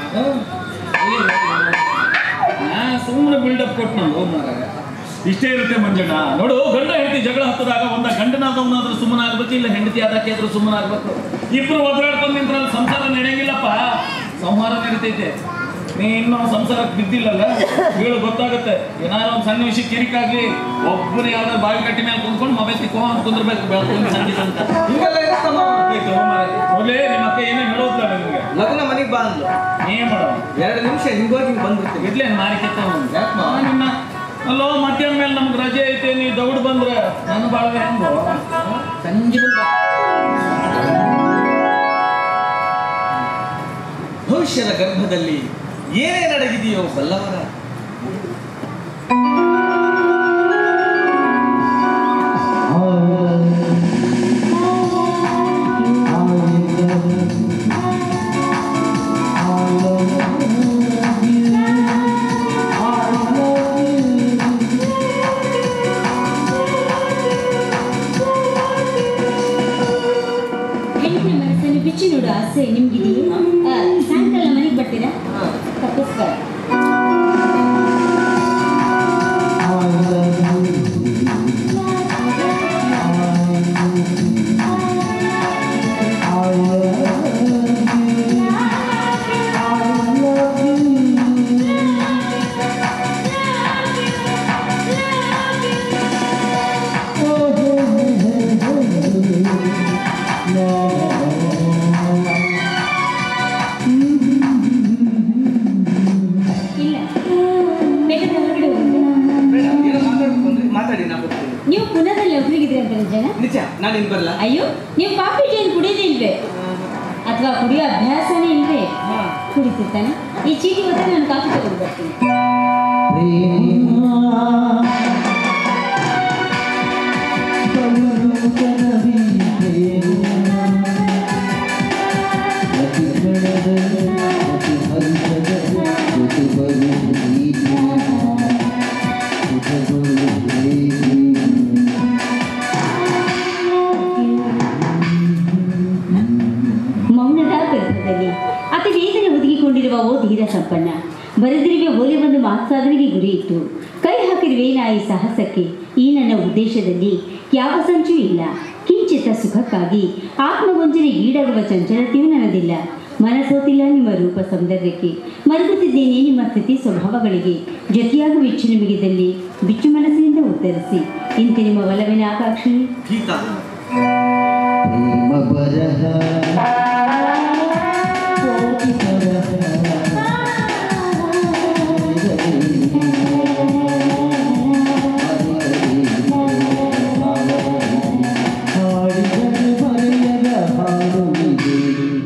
ನಾ ಸುಮ್ಮನೆ ಬಿಲ್ಡಪ್ ಕೊಟ್ಟು ನಾನು ಮಾರಾಯ ಇಷ್ಟೇ ಇರುತ್ತೆ ಮಂಜಣ್ಣ ನೋಡು ಗಂಡ ಹೆಂಡತಿ ಜಗಳ ಹತ್ತದಾಗ ಒಂದ ಗಂಡನಾದವನಾದ್ರೂ ಸುಮ್ಮನೆ ಆಗ್ಬೇಕು ಇಲ್ಲ ಹೆಂಡತಿ ಆದಕ್ಕೆ ಆದ್ರೂ ಸುಮ್ಮನೆ ಆಗ್ಬೇಕು ಇಬ್ರು ಒದರಾಡ್ಕೊಂಡು ನಿಂತ್ರಲ್ಲಿ ಸಂಸಾರ ನಡೆಯಂಗಿಲ್ಲಪ್ಪ ಸಂಹಾರ ನಡೀತೈತೆ ನೀ ಇನ್ನೂ ಸಂಸಾರಕ್ಕೆ ಬಿದ್ದಿಲ್ಲಲ್ಲ ಹೇಳು ಗೊತ್ತಾಗುತ್ತೆ ಏನಾದ್ರು ಒಂದು ಸಣ್ಣ ವಿಷಯ ಕಿರಿಕಾಗ್ಲಿ ಒಬ್ಬರು ಯಾವ್ದಾದ್ರು ಬಾವಿ ಕಟ್ಟಿ ಮೇಲೆ ಕುಂತ್ಕೊಂಡು ಮೊಬೈಲ್ ತಿಕ್ಕೊಂಡು ಕುಂದ್ರಬೇಕು ಬೆಳಕು ಸಂಜೆ ಅಂತ ಹಿಂಗೆಲ್ಲ ಇರುತ್ತ ಮಾವ ಮೊದಲೇ ನಿಮ್ಮ ಅಕ್ಕ ಏನೋ ಹೇಳೋದಿಲ್ಲ ನಿಮಗೆ ಲಗ್ನ ಮನೆಗೆ ಬಾ ಅಂದ್ಲು ಏನ್ ಮಾಡೋದು ಎರಡು ನಿಮಿಷ ಹಿಂಗೋಗಿ ಹಿಂಗ್ ಬಂದ್ಬಿಡ್ತೀನಿ ಇಡ್ಲೇನ್ ಮಾರಿ ಕೆತ್ತ ಯಾಕ್ ಮಾವ? ನಿನ್ನ ಅಲ್ಲೋ ಮಧ್ಯಾಹ್ನ ಮೇಲೆ ನಮ್ಗೆ ರಜೆ ಐತೆ ನೀ ದೌಡ್ ಬಂದ್ರೆ ನನ್ನ ಬಾಳ್ವೆ ಹೆಂಗೋ ಸಂಜೆ ಬಂದ ಭವಿಷ್ಯದ ಗರ್ಭದಲ್ಲಿ ಏನೇ ನಡೆಗಿದೆಯೋ ಬಲ್ಲವರ ಹೆಣ್ಣಿನ ಮನಸ್ಸನ್ನು ಬಿಚ್ಚಿ ನೋಡೋ ಆಸೆ ನಿಮ್ಗಿದೆಯೇ ಆ, ಸಾಯಂಕಾಲ ಮನೆಗೆ ಬರ್ತೀರಾ ತಪ್ಪಿಸ್ಬೇಡ ಇಲ್ಲ ಬೇಕಾದ್ರೆ ಹೊರಗಡೆ ಹೋಗಿ ಏನೋ ಮಾತಾಡ್ಬೇಕು ಅಂದ್ರೆ ಮಾತಾಡಿ ನಾ ಬರ್ತೀನಿ ನೀವು ಪುನದಲ್ಲಿ ಒಬ್ರಿಗಿದ್ರೆ ಅಂತ ನಿಜನಾ ನಿಜ ನಾನು ಇನ್ ಬರಲ್ಲ ಅಯ್ಯೋ ನೀವು ಕಾಫಿ ಟೀ ಏನು ಕುಡಿಯೋದೇ ಇಲ್ವೇ ಅಥವಾ ಕುಡಿಯೋ ಅಭ್ಯಾಸನೇ ಇಲ್ವೇ ಕುಡಿತಿರ್ತಾನೆ ಈ ಚೀಟಿ ಹೋದ್ರೆ ನಾನು ಕಾಫಿ ತಗೊಂಡು ಬರ್ತೀನಿ ಮೌನದ ಗರ್ಭದಲ್ಲಿ ಅತಿ ವೇಗನೆ ಒದಗಿಕೊಂಡಿರುವ ಓ ಧೀರ ಸಂಪನ್ನ ಬರೆದಿರುವೆ ಓಲೆ ಒಂದು ಮಾತ್ಸಾಧನೆಗೆ ಗುರಿ ಇತ್ತು ಕೈ ಹಾಕಿರುವೆ ನಾ ಈ ಸಾಹಸಕ್ಕೆ ಈ ನನ್ನ ಉದ್ದೇಶದಲ್ಲಿ ಯಾವ ಸಂಚು ಇಲ್ಲ ಕಿಂಚಿತ್ ಕಿಂಚಿತ ಸುಖಕ್ಕಾಗಿ ಆತ್ಮವಂಚನೆ ಈಡಾಗುವ ಚಂಚಲತೆಯೂ ನನ್ನದಿಲ್ಲ ಮನಸೋತಿಲ್ಲ ನಿಮ್ಮ ರೂಪ ಸೌಂದರ್ಯಕ್ಕೆ ಮರುಗುತ್ತಿದ್ದೇನೆ ನಿಮ್ಮ ಸ್ಥಿತಿ ಸ್ವಭಾವಗಳಿಗೆ ಜೊತೆಯಾಗುವ ಇಚ್ಛೆ ನಿಮಗಿದ್ದಲ್ಲಿ ಬಿಚ್ಚು ಮನಸ್ಸಿನಿಂದ ಉತ್ತರಿಸಿ ಇಂತೆ ನಿಮ್ಮ ಒಲವಿನ ಆಕಾಂಕ್ಷಿ ಗೀತಾ ಪ್ರೇಮ ಬರಹ ಕೋಟಿ ಹಾಡಿದರೆ ಮರೆಯದ ಹಾಡು ಇದೆ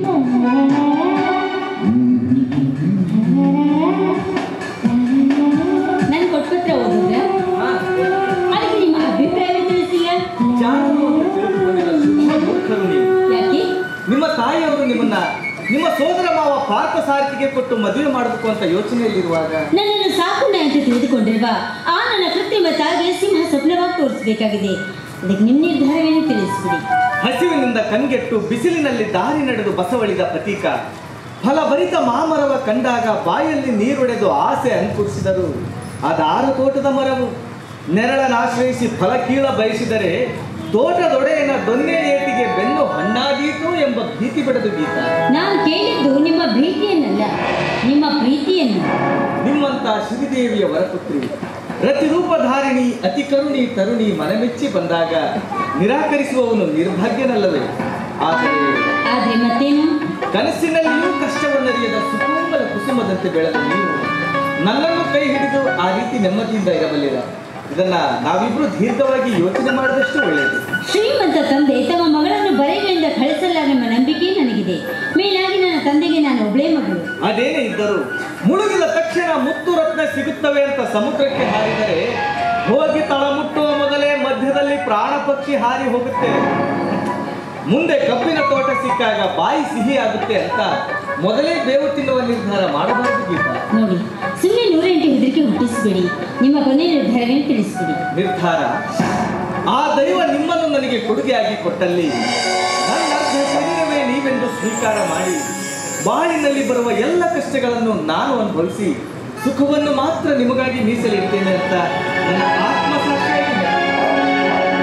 ನಾನು ಕೊಟ್ಪತ್ರ ಓದಿದ್ರೆ ಅದಕ್ಕೆ ನಿಮ್ಮ ಅಭಿಪ್ರಾಯ ತಿಳಿಸಿಲ್ಲ ಜಾಣರು ಅಂತ ತಿಳಿದುಕೊಂಡಿರೋ ಶುದ್ಧ ಮೂರ್ಖರು ನೀವು. ಯಾಕೆ ನಿಮ್ಮ ತಾಯಿಯವರು ನಿಮ್ಮನ್ನ ನಿಮ್ಮ ಸೋದರ ಮಾವ ಪಾರ್ಥ ಸಾರಥಿಗೆ ಕೊಟ್ಟು ಮದುವೆ ಮಾಡಬೇಕು ಅಂತ ಯೋಚನೆಯಲ್ಲಿರುವಾಗ ನನ್ನನ್ನು ಸಾಕುಂಡ ಅಂತ ತಿಳಿದುಕೊಂಡಿರುವ ಆ ನನ್ನ ಕೃತ್ರಿಮ ತಾಯಿಗೆ ಸಿಂಹ ಸ್ವಪ್ನವಾಗಿ ತೋರಿಸಬೇಕಾಗಿದೆ ಅದಕ್ಕೆ ನಿಮ್ಮ ನಿರ್ಧಾರವೇನು ತಿಳಿಸ್ಬಿಡಿ ಹಸಿವಿನಿಂದ ಕಂಗೆಟ್ಟು ಬಿಸಿಲಿನಲ್ಲಿ ದಾರಿ ನಡೆದು ಬಸವಳಿದ ಪ್ರತೀಕ ಫಲಭರಿತ ಮಾಮರವ ಕಂಡಾಗ ಬಾಯಲ್ಲಿ ನೀರೊಡೆದು ಆಸೆ ಅನುಕರಿಸಿದರು ಅದಾರ ತೋಟದ ಮರವು ನೆರಳನ್ನಾಶ್ರಯಿಸಿ ಫಲ ಕೀಳ ಬಯಸಿದರೆ ತೋಟದೊಡೆಯನ ದೊನ್ನೆ ಏಟಿಗೆ ಬೆನ್ನು ಹಣ್ಣಾದೀತು ಎಂಬ ಭೀತಿ ಬೆಳೆದು ಗೀತ ನಾನು ಕೇಳಿದ್ದು ನಿಮ್ಮ ಭೀತಿಯನ್ನಲ್ಲ ನಿಮ್ಮ ಪ್ರೀತಿಯನ್ನು ನಿಮ್ಮಂತ ಶ್ರೀದೇವಿಯ ವರಪುತ್ರಿ ರತಿರೂಪಧಾರಿಣಿ ಅತಿ ಕರುಣಿ ತರುಣಿ ಮನಮೆಚ್ಚಿ ಬಂದಾಗ ನಿರಾಕರಿಸುವವನು ನಿರ್ಭಾಗ್ಯನಲ್ಲವೇ ಆದರೆ ಆದ್ರೆ ಮತ್ತೇನು ಕನಸಿನಲ್ಲಿಯೂ ಕಷ್ಟವನ್ನರಿಯದ ಸುಕೋಮಲ ಕುಸುಮದಂತೆ ಬೆಳೆದ ನೀವು ನನ್ನನ್ನು ಕೈ ಹಿಡಿದು ಆ ರೀತಿ ನೆಮ್ಮದಿಯಿಂದ ಇರಬಲ್ಲಿರ ಇದನ್ನ ನಾವಿಬ್ರು ದೀರ್ಘವಾಗಿ ಯೋಚನೆ ಮಾಡಿದಷ್ಟು ಒಳ್ಳೆಯದು ಶ್ರೀಮಂತ ತಂದೆ ತಮ್ಮ ಮಗಳನ್ನು ಬರೆಗಳಿಂದ ಕಳಿಸಲಾರೆಂಬ ನಂಬಿಕೆ ನನಗಿದೆ ಮೇಲಾಗಿ ನನ್ನ ತಂದೆಗೆ ನಾನು ಒಬ್ಬಳೇ ಮಗಳು ಅದೇನೇ ಇದ್ದರೂ ಮುಳುಗಿದ ತಕ್ಷಣ ಮುತ್ತು ರತ್ನ ಸಿಗುತ್ತವೆ ಅಂತ ಸಮುದ್ರಕ್ಕೆ ಹಾರಿದರೆ ಹೋಗಿ ತಳ ಮುಟ್ಟುವ ಮೊದಲೇ ಮಧ್ಯದಲ್ಲಿ ಪ್ರಾಣ ಪಕ್ಷಿ ಹಾರಿ ಹೋಗುತ್ತೆ ಮುಂದೆ ಕಬ್ಬಿನ ತೋಟ ಸಿಕ್ಕಾಗ ಬಾಯಿ ಸಿಹಿ ಆಗುತ್ತೆ ಅಂತ ಮೊದಲೇ ಬೇವು ತಿನ್ನುವ ನಿರ್ಧಾರ ಮಾಡಬಾರದು ಗೀತ ನೋಡಿ ಸುಮ್ಮನೆ ನೂರೆಂಟು ಹೆದರಿಕೆ ಹುಟ್ಟಿಸಬೇಡಿ ನಿಮ್ಮ ಕೊನೆ ನಿರ್ಧಾರವೇನು ತಿಳಿಸ್ಬಿಡಿ ನಿರ್ಧಾರ ಆ ದೈವ ನಿಮ್ಮನ್ನು ನನಗೆ ಕೊಡುಗೆಯಾಗಿ ಕೊಟ್ಟಲ್ಲಿ ನನ್ನ ಅರ್ಧ ಶರೀರವೇ ನೀವೆಂದು ಸ್ವೀಕಾರ ಮಾಡಿ ಬಾಳಿನಲ್ಲಿ ಬರುವ ಎಲ್ಲ ಕಷ್ಟಗಳನ್ನು ನಾನು ಅನುಭವಿಸಿ ಸುಖವನ್ನು ಮಾತ್ರ ನಿಮಗಾಗಿ ಮೀಸಲಿಡ್ತೇನೆ ಅಂತ ನನ್ನ ಆತ್ಮಸಾಕ್ಷಿಯಾಗಿ ನಂಬಿದೆ.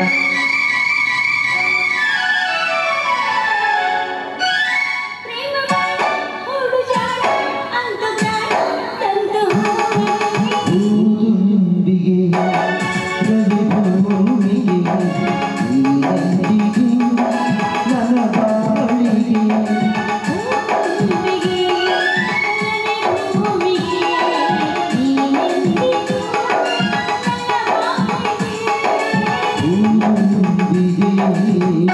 ಹೂದುಂಬಿಗೆ ರವಿಭೂಮಿಗೆ ನೀನಂದಿಗೆ ನನ್ನ ಬಾಳಿಗೆ ಹೂದುಂಬಿಗೆ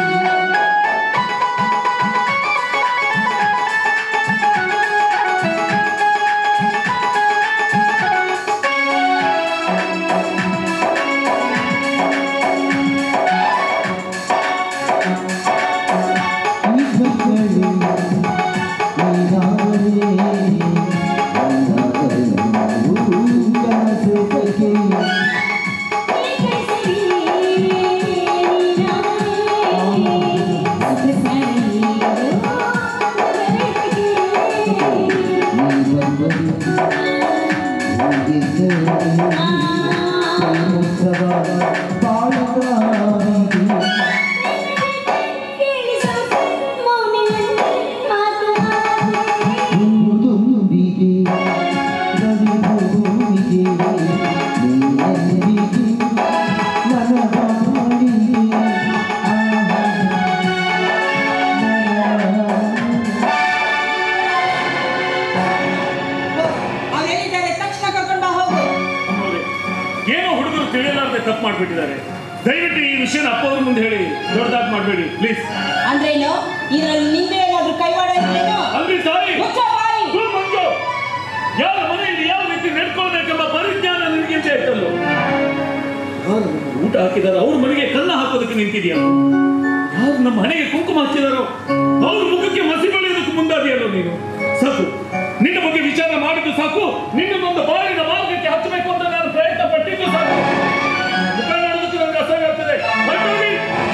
ತಕ್ಷಣ ಕರ್ಕೊಂಡು ಹೋಗು ಅಮ್ಮವ್ರೆ, ಏನೋ ಹುಡುಗರು ತಿಳಿಯಲಾರ್ದೆ ತಪ್ಪು ಮಾಡ್ಬಿಟ್ಟಿದ್ದಾರೆ ದಯವಿಟ್ಟು ಈ ವಿಷಯನ ಅಪ್ಪ ಅವ್ರ ಮುಂದೆ ಹೇಳಿ ದೊಡ್ಡದಾಗಿ ಮಾಡಬೇಡಿ ಪ್ಲೀಸ್ ಅಂದ್ರೇನು ಇದ್ರಲ್ಲಿ ನಿಂದೆ ಏನಾದ್ರೂ ಕೈವಾಡ ಇದ್ರೇನು ಅಲ್ರಿ ತಾಯಿ ಮುಚ್ಚ ಬಾಯಿ. ಥು, ಮಂಜು ಯಾರ ಮನೆಯಲ್ಲಿ ಯಾವ ರೀತಿ ನಡ್ಕೊಳ್ಬೇಕೆಂಬ ಪರಿಜ್ಞಾನ ನಿನಗಿಂತ ಇತ್ತಲ್ಲೋ ಯಾರು ನಮ್ಗೆ ಊಟ ಹಾಕಿದಾರೋ ಅವ್ರ ಮನೆಗೆ ಕನ್ನ ಹಾಕೋದಕ್ಕೆ ನಿಂತಿದ್ಯಾ ಯಾರು ನಮ್ಮ ಮನೆಗೆ ಕುಂಕುಮ ಹಚ್ಚಿದಾರೋ ಅವ್ರ ಮುಖಕ್ಕೆ ಮಸಿ ಬಳಿಯೋದಕ್ಕೆ ಮುಂದಾದಿಯಲ್ಲೋ ನೀನು ಸಾಕು ನಿನ್ನ ಬಗ್ಗೆ ವಿಚಾರ ಮಾಡಿದ್ದು ಸಾಕು ನಿನ್ನನ್ನೊಂದು ಬಾಳಿನ ಮಾರ್ಗಕ್ಕೆ ಹಚ್ಚಬೇಕು ಅಂತ ನಾನು ಪ್ರಯತ್ನ ಪಟ್ಟಿದ್ದು ಸಾಕು ಮುಖ ನೋಡೋದಕ್ಕೆ ನನಗೆ ಅಸಹ್ಯ ಆಗ್ತದೆ ಹೊರ್ಟೋಗಿ.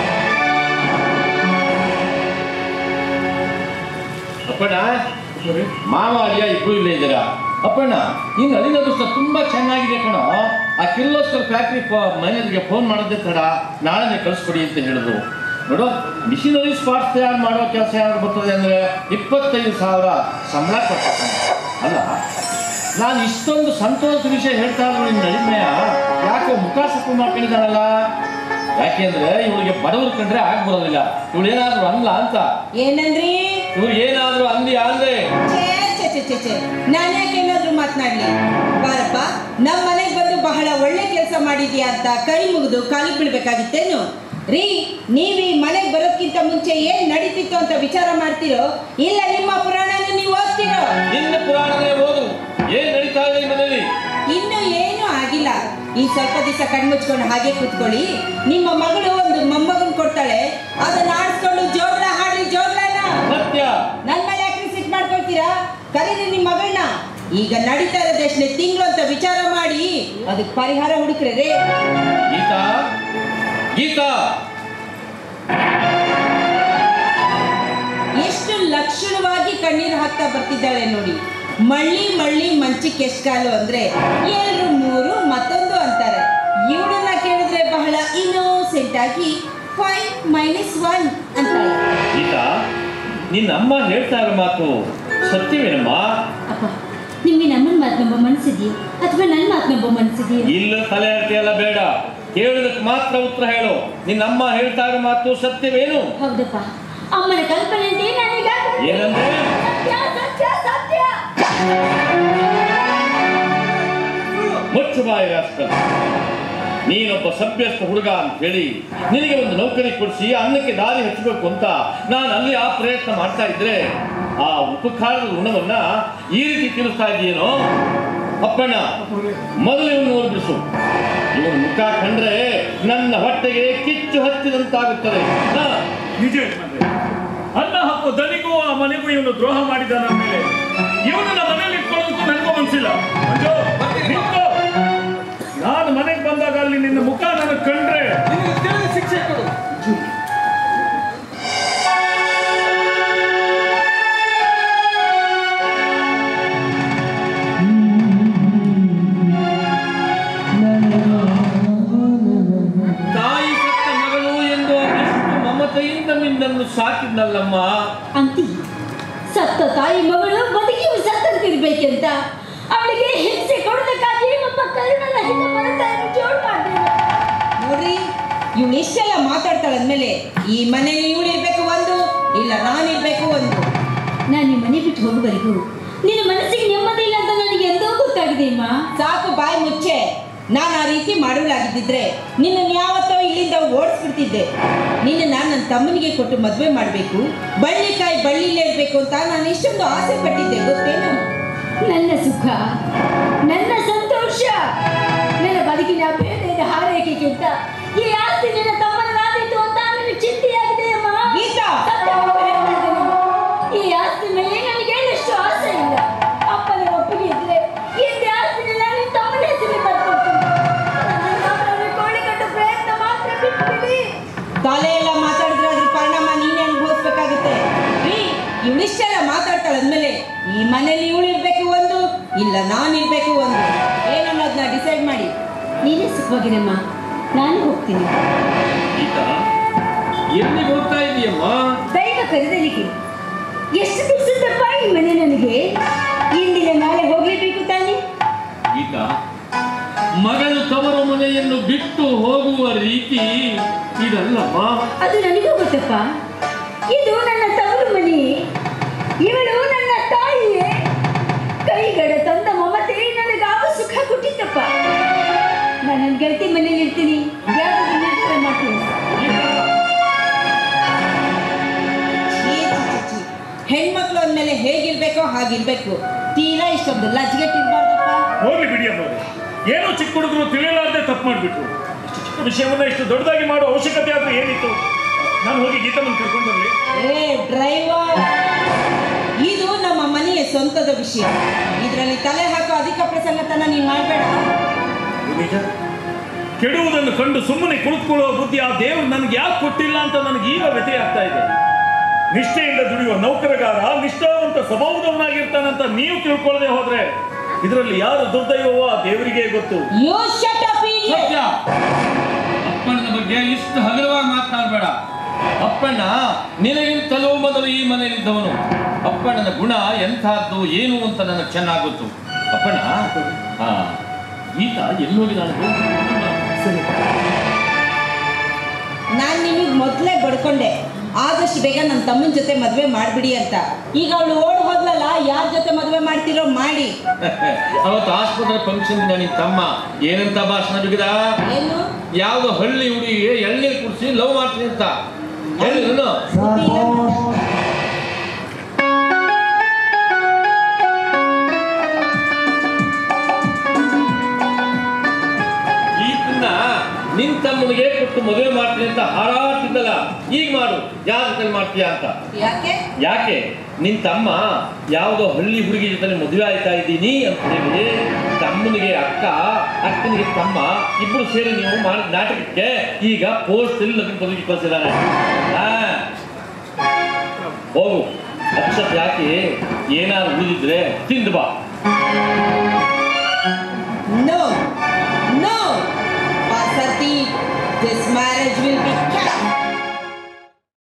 ಅಪ್ಪಣ್ಣ ಮಾವ ಅಳಿಯ ಇಬ್ರು ಇಲ್ಲೇ ಇದ್ದೀರಾ ಅಪ್ಪಣ್ಣ ನಿನ್ನ ಅಳಿನ ಅದೃಷ್ಟ ತುಂಬಾ ಚೆನ್ನಾಗಿದೆ ಕಣ ಆ ಕಿರ್ಲೋಸ್ಕರ್ ಫ್ಯಾಕ್ಟ್ರಿ ಮ್ಯಾನೇಜರ್ಗೆ ಫೋನ್ ಮಾಡೋದೇ ತಡ ನಾಳೆ ಕಳಿಸ್ಕೊಡಿ ಅಂತ ಹೇಳಿದ್ರು ನೋಡು ಮಿಷಿನರಿ ಸ್ಪಾಟ್ಸ್ ತಯಾರು ಮಾಡೋ ಕೆಲಸ ಯಾರು ಬರ್ತದೆ ಅಂದ್ರೆ ಇಪ್ಪತ್ತೈದು ಸಾವಿರ ಸಂಬಳ ಕೊಡ್ತಾರೆ ಅಲ್ಲ ನಾನು ಇಷ್ಟೊಂದು ಸಂತೋಷ ವಿಷಯ ಹೇಳ್ತಾ ಇದ್ರು ನಿನ್ನ ನಡಿಮೆಯ ಯಾಕೋ ಮುಖ ಸಪ್ಪು ಮಾಡ್ಕೊಂಡಿದ್ದಾಳಲ್ಲ ಯಾಕೆಂದ್ರೆ ಇವಳಿಗೆ ಬಡವರು ಕಂಡ್ರೆ ಆಗ್ ಬರೋದಿಲ್ಲ ಇವಳು ಏನಾದ್ರು ಅಲ್ಲ ಅಂತ ಏನಂದ್ರಿ ಇವ್ರು ಏನಾದ್ರು ಅಂದಿ ಅಂದ್ರೆ ಛೇ, ಛೇ, ಛೇ, ಛೇ, ಛೇ. ನಾನ್ ಯಾಕೆ ಏನಾದ್ರು ಮಾತನಾಡ್ಲಿ ಬಾರಪ್ಪ ನಮ್ಮ ಮನೆಗೆ ಬಂದು ಬಹಳ ಒಳ್ಳೆ ಕೆಲಸ ಮಾಡಿದ್ಯಾ ಅಂತ ಕೈ ಮುಗಿದು ಕಾಲಿಗೆ ಬೀಳ್ಬೇಕಾಗಿತ್ತೇನು ರೀ ನೀವು ಈ ಮನೆಗೆ ಬರೋದ್ಕಿಂತ ಮುಂಚೆ ಏನ್ ನಡೀತಿತ್ತು ಅಂತ ವಿಚಾರ ಮಾಡ್ತಿರೋ ಇಲ್ಲ ನಿಮ್ಮ ಪುರಾಣನ ನೀವು ಓದ್ತಿರೋ ನಿನ್ನ ಪುರಾಣನೇ ಓದು ಏನ್ ನಡೀತಾ ಇದೆ ಈ ಮನೆಯಲ್ಲಿ ಇನ್ನು ಏನೂ ಆಗಿಲ್ಲ ಈ ಸ್ವಲ್ಪ ದಿವಸ ಕಣ್ಮುಚ್ಕೊಂಡು ಹಾಗೆ ಕೂತ್ಕೊಳ್ಳಿ ನಿಮ್ಮ ಮಗಳು ಒಂದು ಮೊಮ್ಮಗನ್ ಕೊಡ್ತಾಳೆ ಅದನ್ನ ಆಡಿಸ್ಕೊಂಡು ಜೋಗ್ಲ ಹಾಡ್ರಿ ಜೋಗ್ಲನ ಸತ್ಯ ನನ್ ಮೇಲೆ ಯಾಕೆ ಸಿಟ್ ಮಾಡ್ಕೊಳ್ತೀರಾ ಕರೀರಿ ನಿಮ್ಮ ಮಗಳನ್ನ ಈಗ ನಡೀತಾ ಇರೋದು ಎಷ್ಟನೇ ತಿಂಗಳು ಅಂತ ವಿಚಾರ ಮಾಡಿ ಅದಕ್ಕೆ ಪರಿಹಾರ ಹುಡುಕ್ರೆ ರೇ ಗೀತಾ ಗೀತಾ ಎಷ್ಟು ಲಕ್ಷಣವಾಗಿ ಕಣ್ಣೀರು ಹಾಕ್ತಾ ಬರ್ತಿದ್ದಾಳೆ ನೋಡಿ ಮಳ್ಳಿ ಮಳ್ಳಿ ಮಂಚಿಗೆ ಎಷ್ಟು ಕಾಲು ಅಂದ್ರೆ ಎರಡು ಮೂರು ಮತ್ತೊಂದು ಅಂತಾರೆ ಇವಳನ್ನ ಕೇಳಿದ್ರೆ ಬಹಳ ಇನ್ನೋಸೆಂಟ್ ಆಗಿ ಫೈವ್ ಮೈನಸ್ ಒನ್ ಅಂತಾಳೆ ಗೀತಾ ನಿನ್ನ ಅಮ್ಮ ಹೇಳ್ತಾ ಇರೋ ಮಾತು ಸತ್ಯವೇನಮ್ಮ ಅಪ್ಪ ನಿಮಗೆ ನಮ್ಮನ್ನ ಮಾತು ನಂಬೋ ಮನಸ್ಸಿದೆಯೋ ಅಥವಾ ನನ್ನ ಮಾತು ನಂಬೋ ಮನಸ್ಸಿದೆಯೋ ಇಲ್ಲ ತಲೆ ಎಲ್ಲ ಬೇಡ ಕೇಳಿದಕ್ಕೆ ಮಾತ್ರ ಉತ್ತರ ಹೇಳು ನಿನ್ನ ಅಮ್ಮ ಹೇಳ್ತಾ ಇರೋ ಮಾತು ಸತ್ಯವೇನು ಹೌದಪ್ಪ ಅಮ್ಮನ ಕಲ್ಪನೆ ಅಂತ ನಾನೀಗ ಏನಂದ್ರೆ ಸತ್ಯ ಸತ್ಯ ಸತ್ಯ ಮುಚ್ಚು ಬಾಯಿ ರಾಸ್ಕಲ್ ನೀನೊಬ್ಬ ಸಭ್ಯಸ್ಥ ಹುಡುಗ ಅಂತ ಹೇಳಿ ನಿನಗೆ ಒಂದು ನೌಕರಿ ಕೊಡಿಸಿ ಅನ್ನಕ್ಕೆ ದಾರಿ ಹಚ್ಚಬೇಕು ಅಂತ ನಾನು ಅಲ್ಲಿ ಆ ಪ್ರಯತ್ನ ಮಾಡ್ತಾ ಇದ್ರೆ ಆ ಉಪಕಾರದ ಋಣವನ್ನ ಈ ರೀತಿ ತಿಳಿಸ್ತಾ ಇದೆಯೇನೋ ಅಪ್ಪಣ್ಣ ಮೊದಲು ಇವನು ನೋಡ್ಬಿಡಿಸು ಇವನ ಮುಖ ಕಂಡ್ರೆ ನನ್ನ ಹೊಟ್ಟೆಗೆ ಕಿಚ್ಚು ಹತ್ತಿದಂತಾಗುತ್ತದೆ ಹಾ. ನಿಜ ಯಜಮಾನ್ರೆ. ಅನ್ನ ಹಾಕೋ ದನಿಗೂ ಆ ಮನೆಗೂ ಇವನು ದ್ರೋಹ ಮಾಡಿದ ನನ್ನ ಮೇಲೆ ಇವನನ್ನ ಮನೇಲಿ ಇಟ್ಕೊಳ್ಳೋದಕ್ಕೂ ನನಗೂ ಮನ್ಸಿಲ್ಲ ಮಂಜು, ನಿಂತ್ಕೋ. ನಾನು ಮನೆಗೆ ಬಂದಾಗ ಅಲ್ಲಿ ನಿನ್ನ ಮುಖ ನನಗೆ ಕಂಡ್ರೆ ಶಿಕ್ಷೆ ಕೊಡು ತಾಯಿ ಸತ್ತ ಮಗಳು ಎಂದು ಅದೆಷ್ಟು ಮಮತೆಯಿಂದ ನಿನ್ನನ್ನು ಸಾಕಿದ್ನಲ್ಲಮ್ಮ ಅಂತಿ ಸತ್ತ ತಾಯಿ ಮಗಳು ಬದುಕಿ ಸತ್ತಂತಿರ್ಬೇಕಂತ ಅವಳಿಗೆ ಹಿಂಸೆ ಕೊಡೋದಕ್ಕಾಗಿ ಒಬ್ಬ ಕರುಣನ ಹಿಂದೆ ಬರ್ತಾ ಇರೋ ಜೋಡ್ ಮಾಡ್ತೀನಿ ನೋಡ್ರಿ ಇವಳು ಇಷ್ಟೆಲ್ಲ ಮಾತಾಡ್ತಾಳೆ ಅಂದ್ಮೇಲೆ ಈ ಮನೇಲಿ ಇವಳು ಇರ್ಬೇಕು ಒಂದು ಇಲ್ಲ ನಾನಿರ್ಬೇಕು ಒಂದು ನಾನು ಈ ಮನೆ ಬಿಟ್ಟು ಹೋಗುವವರೆಗೂ ನಿನ್ನ ಮನಸ್ಸಿಗೆ ನೆಮ್ಮದಿ ಇಲ್ಲ ಅಂತ ನನಗೆ ಎಂದೋ ಗೊತ್ತಾಗಿದೆ ಅಮ್ಮ ಸಾಕು ಬಾಯಿ ಮುಚ್ಚೆ ನಾನು ಆ ರೀತಿ ಮಾಡೋಳಾಗಿದ್ದಿದ್ರೆ ನಿನ್ನನ್ನು ಯಾವತ್ತೋ ಇಲ್ಲಿಂದ ಓಡಿಸ್ಬಿಡ್ತಿದ್ದೆ ನಿನ್ನ ನನ್ನ ತಮ್ಮನಿಗೆ ಕೊಟ್ಟು ಮದುವೆ ಮಾಡಬೇಕು ಬಳ್ಳಿಕಾಯಿ ಬಳ್ಳಿಲೇ ಇರಬೇಕು ಅಂತ ನಾನು ಇಷ್ಟೊಂದು ಆಸೆ ಪಟ್ಟಿದ್ದೆ ಗೊತ್ತೇನು ನನ್ನ ಸುಖ ನನ್ನ ಸಂತೋಷ ನನ್ನ ಬದುಕಿನ ಬೇರೆಯ ಹಾರೈಕೆಗಿಂತ ಈ ಆಸ್ತಿ ನಿನ್ನ ತಮ್ಮನಾದಿತ್ತು ಅಂತ ನನಗೆ ಚಿಂತೆಯಾಗಿದೆ ಅಮ್ಮ ಗೀತಾ! ಸತ್ಯವಾಗಿ ಹೇಳ್ತಾ ಇದ್ದೀನಿ. ಈ ಆಸ್ತಿ ಮೇಲೆ ನನಗೆ ಎಷ್ಟು ಆಸೆ ಇಲ್ಲ ಅಪ್ಪನ ಒಪ್ಪಿಗೆ ಇದ್ರೆ ಈ ಆಸ್ತಿನೆಲ್ಲ ನಿನ್ನ ತಮ್ಮನ ಹೆಸರಿಗೆ ಬರ್ಕೊಡ್ತೀನಿ ನನ್ನ ತಮ್ಮನವ್ರಿಗೆ ಕೋಳಿ ಕಟ್ಟೋ ಪ್ರಯತ್ನ ಮಾತ್ರ ಬಿಟ್ಬಿಡಿ ತಲೆ ಎಲ್ಲ ಮಾತಾಡಿದ್ರೆ ಅದ್ರ ಪರಿಣಾಮ ನೀನೇ ಅನುಭವಿಸ್ಬೇಕಾಗುತ್ತೆ ರೀ ಇವಳಿಷ್ಟೆಲ್ಲ ಮಾತಾಡ್ತಾಳಂದ್ಮೇಲೆ ಈ ಮನೇಲಿ ಇವಳು ಇರ್ಬೇಕು ಒಂದು ಇಲ್ಲ ನಾನು ಇರ್ಬೇಕು ಒಂದು ಏನನ್ನೋದನ್ನ ಡಿಸೈಡ್ ಮಾಡಿ ನೀನೇ ಸುಖವಾಗಿರಮ್ಮ ನಾನು ಹೋಗ್ತೀನಿ ಗೀತಾ ಎಲ್ಲಿಗೆ ಹೋಗ್ತಾ ಇದೀಯಮ್ಮ ದೈವ ಕರೆದಲಿಗೆ ಎಷ್ಟು ದಿವಸದಪ್ಪ ಈ ಮನೆ ನನಗೆ ಇಂದಿನ ನಾಳೆ ಹೋಗ್ಲೇಬೇಕು ತಾನೆ ಗೀತಾ ಮಗಳು ತವರು ಮನೆಯನ್ನು ಬಿಟ್ಟು ಹೋಗುವ ರೀತಿ ಇದಲ್ಲಮ್ಮ ಅದು ನನಗೂ ಗೊತ್ತಪ್ಪ ಇದು ನನ್ನ ತವರು ಮನೆ ಇವಳು ನನ್ನ ತಾಯಿಯೇ ಕೈಗಡ ತಂದ ಮಮತೆ ನನಗಾವ ಸುಖ ಕೊಟ್ಟಿತ್ತಪ್ಪ ನಾನು ನನ್ನ ಗೆಳತಿ ಮನೇಲಿ ಇರ್ತೀನಿ ಯಾವ್ದಾದ್ರು ನಿರ್ಧಾರ ಮಾಡ್ತೀನಿ ಛೀ, ಛೀ, ಛೀ, ಛೀ. ಹೆಣ್ಮಕ್ಳು ಅಂದ್ಮೇಲೆ ಹೇಗಿರ್ಬೇಕೋ ಹಾಗಿರ್ಬೇಕು ತೀರಾ ಇಷ್ಟೊಂದು ಲಜ್ಗೆಟ್ಟಿರ್ಬಾರ್ದಪ್ಪ ಹೋಗ್ಲಿ ಬಿಡಿ ಅಮ್ಮವ್ರೆ ಏನೋ ಚಿಕ್ಕ ಹುಡುಗರು ತಿಳಿಯಲಾರ್ದೆ ತಪ್ಪು ಮಾಡಿಬಿಟ್ರು ಇಷ್ಟು ಚಿಕ್ಕ ವಿಷಯವನ್ನ ಇಷ್ಟು ದೊಡ್ಡದಾಗಿ ಮಾಡೋ ಅವಶ್ಯಕತೆ ಆದ್ರೂ ಏನಿತ್ತು ನಾನು ಹೋಗಿ ಗೀತಮ್ಮನ ಕರ್ಕೊಂಡು ಬರಲಿ ಏ ಡ್ರೈವರ್ ಇದು ನಮ್ಮ ಮನೆಯ ಸ್ವಂತದ ವಿಷಯ ಇದರಲ್ಲಿ ತಲೆ ಹಾಕೋ ಅಧಿಕ ಪ್ರಸಂಗತನ ನೀನು ಮಾಡಬೇಡ ನಿಜ ಕೆಡುವುದನ್ನು ಕಂಡು ಸುಮ್ಮನೆ ಕುಳಿತುಕೊಳ್ಳುವ ಬುದ್ಧಿ ಆ ದೇವರು ನನಗೆ ಯಾಕೆ ಕೊಟ್ಟಿಲ್ಲ ಅಂತ ನನಗೆ ಈಗ ವ್ಯಥೆ ಆಗ್ತಾ ಇದೆ ನಿಷ್ಠೆಯಿಂದ ದುಡಿಯುವ ನೌಕರಗಾರ ನಿಷ್ಠಾವಂತ ಸ್ವಭಾವದವನಾಗಿರ್ತಾನಂತ ನೀವು ತಿಳ್ಕೊಳ್ಳದೆ ಹೋದ್ರೆ ಇದರಲ್ಲಿ ಯಾರು ದುರ್ದೈವವೋ ಆ ದೇವರಿಗೆ ಗೊತ್ತು ಯು ಶಟ್ ಅಪ್ ಸತ್ಯ ಅಪ್ಪನ ಬಗ್ಗೆ ಇಷ್ಟು ಹಗುರವಾಗಿ ಮಾತನಾಡಬೇಡ ಅಪ್ಪಣ್ಣ ನಿನಗಿಂತಲೂ ಮೊದಲು ಈ ಮನೆಯಲ್ಲಿದ್ದವನು ಅಪ್ಪಣ್ಣನ ಗುಣ ಎಂಥದ್ದು ಏನು ಅಂತ ನನಗೆ ಚೆನ್ನಾಗಿ ಗೊತ್ತು ಅಪ್ಪಣ್ಣ ಹಾ ಈತ ಎಲ್ಲಿ ಹೋಗಿದ್ದಾನೆ ನಾನು ನಿಮಗೆ ಮೊದಲೇ ಬಡ್ಕೊಂಡೆ ಆದಷ್ಟು ಬೇಗ ನನ್ನ ತಮ್ಮನ ಜೊತೆ ಮದುವೆ ಮಾಡಿಬಿಡಿ ಅಂತ ಈಗ ಅವಳು ಓಡ್ ಹೋದ್ಲಲ್ಲ ಯಾರ ಜೊತೆ ಮದುವೆ ಮಾಡ್ತಿರೋ ಮಾಡಿ ಅವತ್ತು ಆಸ್ಪತ್ರೆ ಫಂಕ್ಷನ್ ನಿನ್ ತಮ್ಮ ಏನಂತ ಭಾಷಣ ಬಿಗಿದ ಏನು ಯಾವ್ದೋ ಹಳ್ಳಿ ಹುಡುಗಿಗೆ ಎಳ್ನೀರು ಕುಡಿಸಿ ಲವ್ ಮಾಡ್ತೀನಿ ಅಂತ ಹೇಳಿದ್ರು ಈತನ್ನ ನಿನ್ ತಮ್ಮನಿಗೆ ಕೊಟ್ಟು ಮದುವೆ ಮಾಡ್ತೀನಿ ಅಂತ ಹಾರಾಡ್ತಿದ್ದಲ್ಲ ಈಗ ಮಾಡು ಯಾರ ಜೊತೆ ಮಾಡ್ತೀಯ ಅಂತ ಯಾಕೆ ಯಾಕೆ ನಿನ್ ತಮ್ಮ ಯಾವುದೋ ಹಳ್ಳಿ ಹುಡುಗಿ ಜೊತೆ ಮದುವೆ ಆಯ್ತಾ ಇದ್ದೀನಿ ಅಂತ ಹೇಳಿ ತಮ್ಮನಿಗೆ ಅಕ್ಕ ಅಕ್ಕನಿಗೆ ತಮ್ಮ ಇಬ್ರು ಸೇರಿ ನೀವು ಮಾಡಿದ ನಾಟಕಕ್ಕೆ ಈಗ ಪೋಸ್ಟ್ ಇಲ್ಲಿ ಲಗ್ನ ಬದುಕಿ ಕಳಿಸಿದಾನೆ ಹೋಗು ಅಕ್ಷತ್ ಯಾಕೆ ಏನಾದ್ರು ಉಳಿದಿದ್ರೆ ತಿಂದು ಬಾ No, no, Vasati, this marriage will be kept.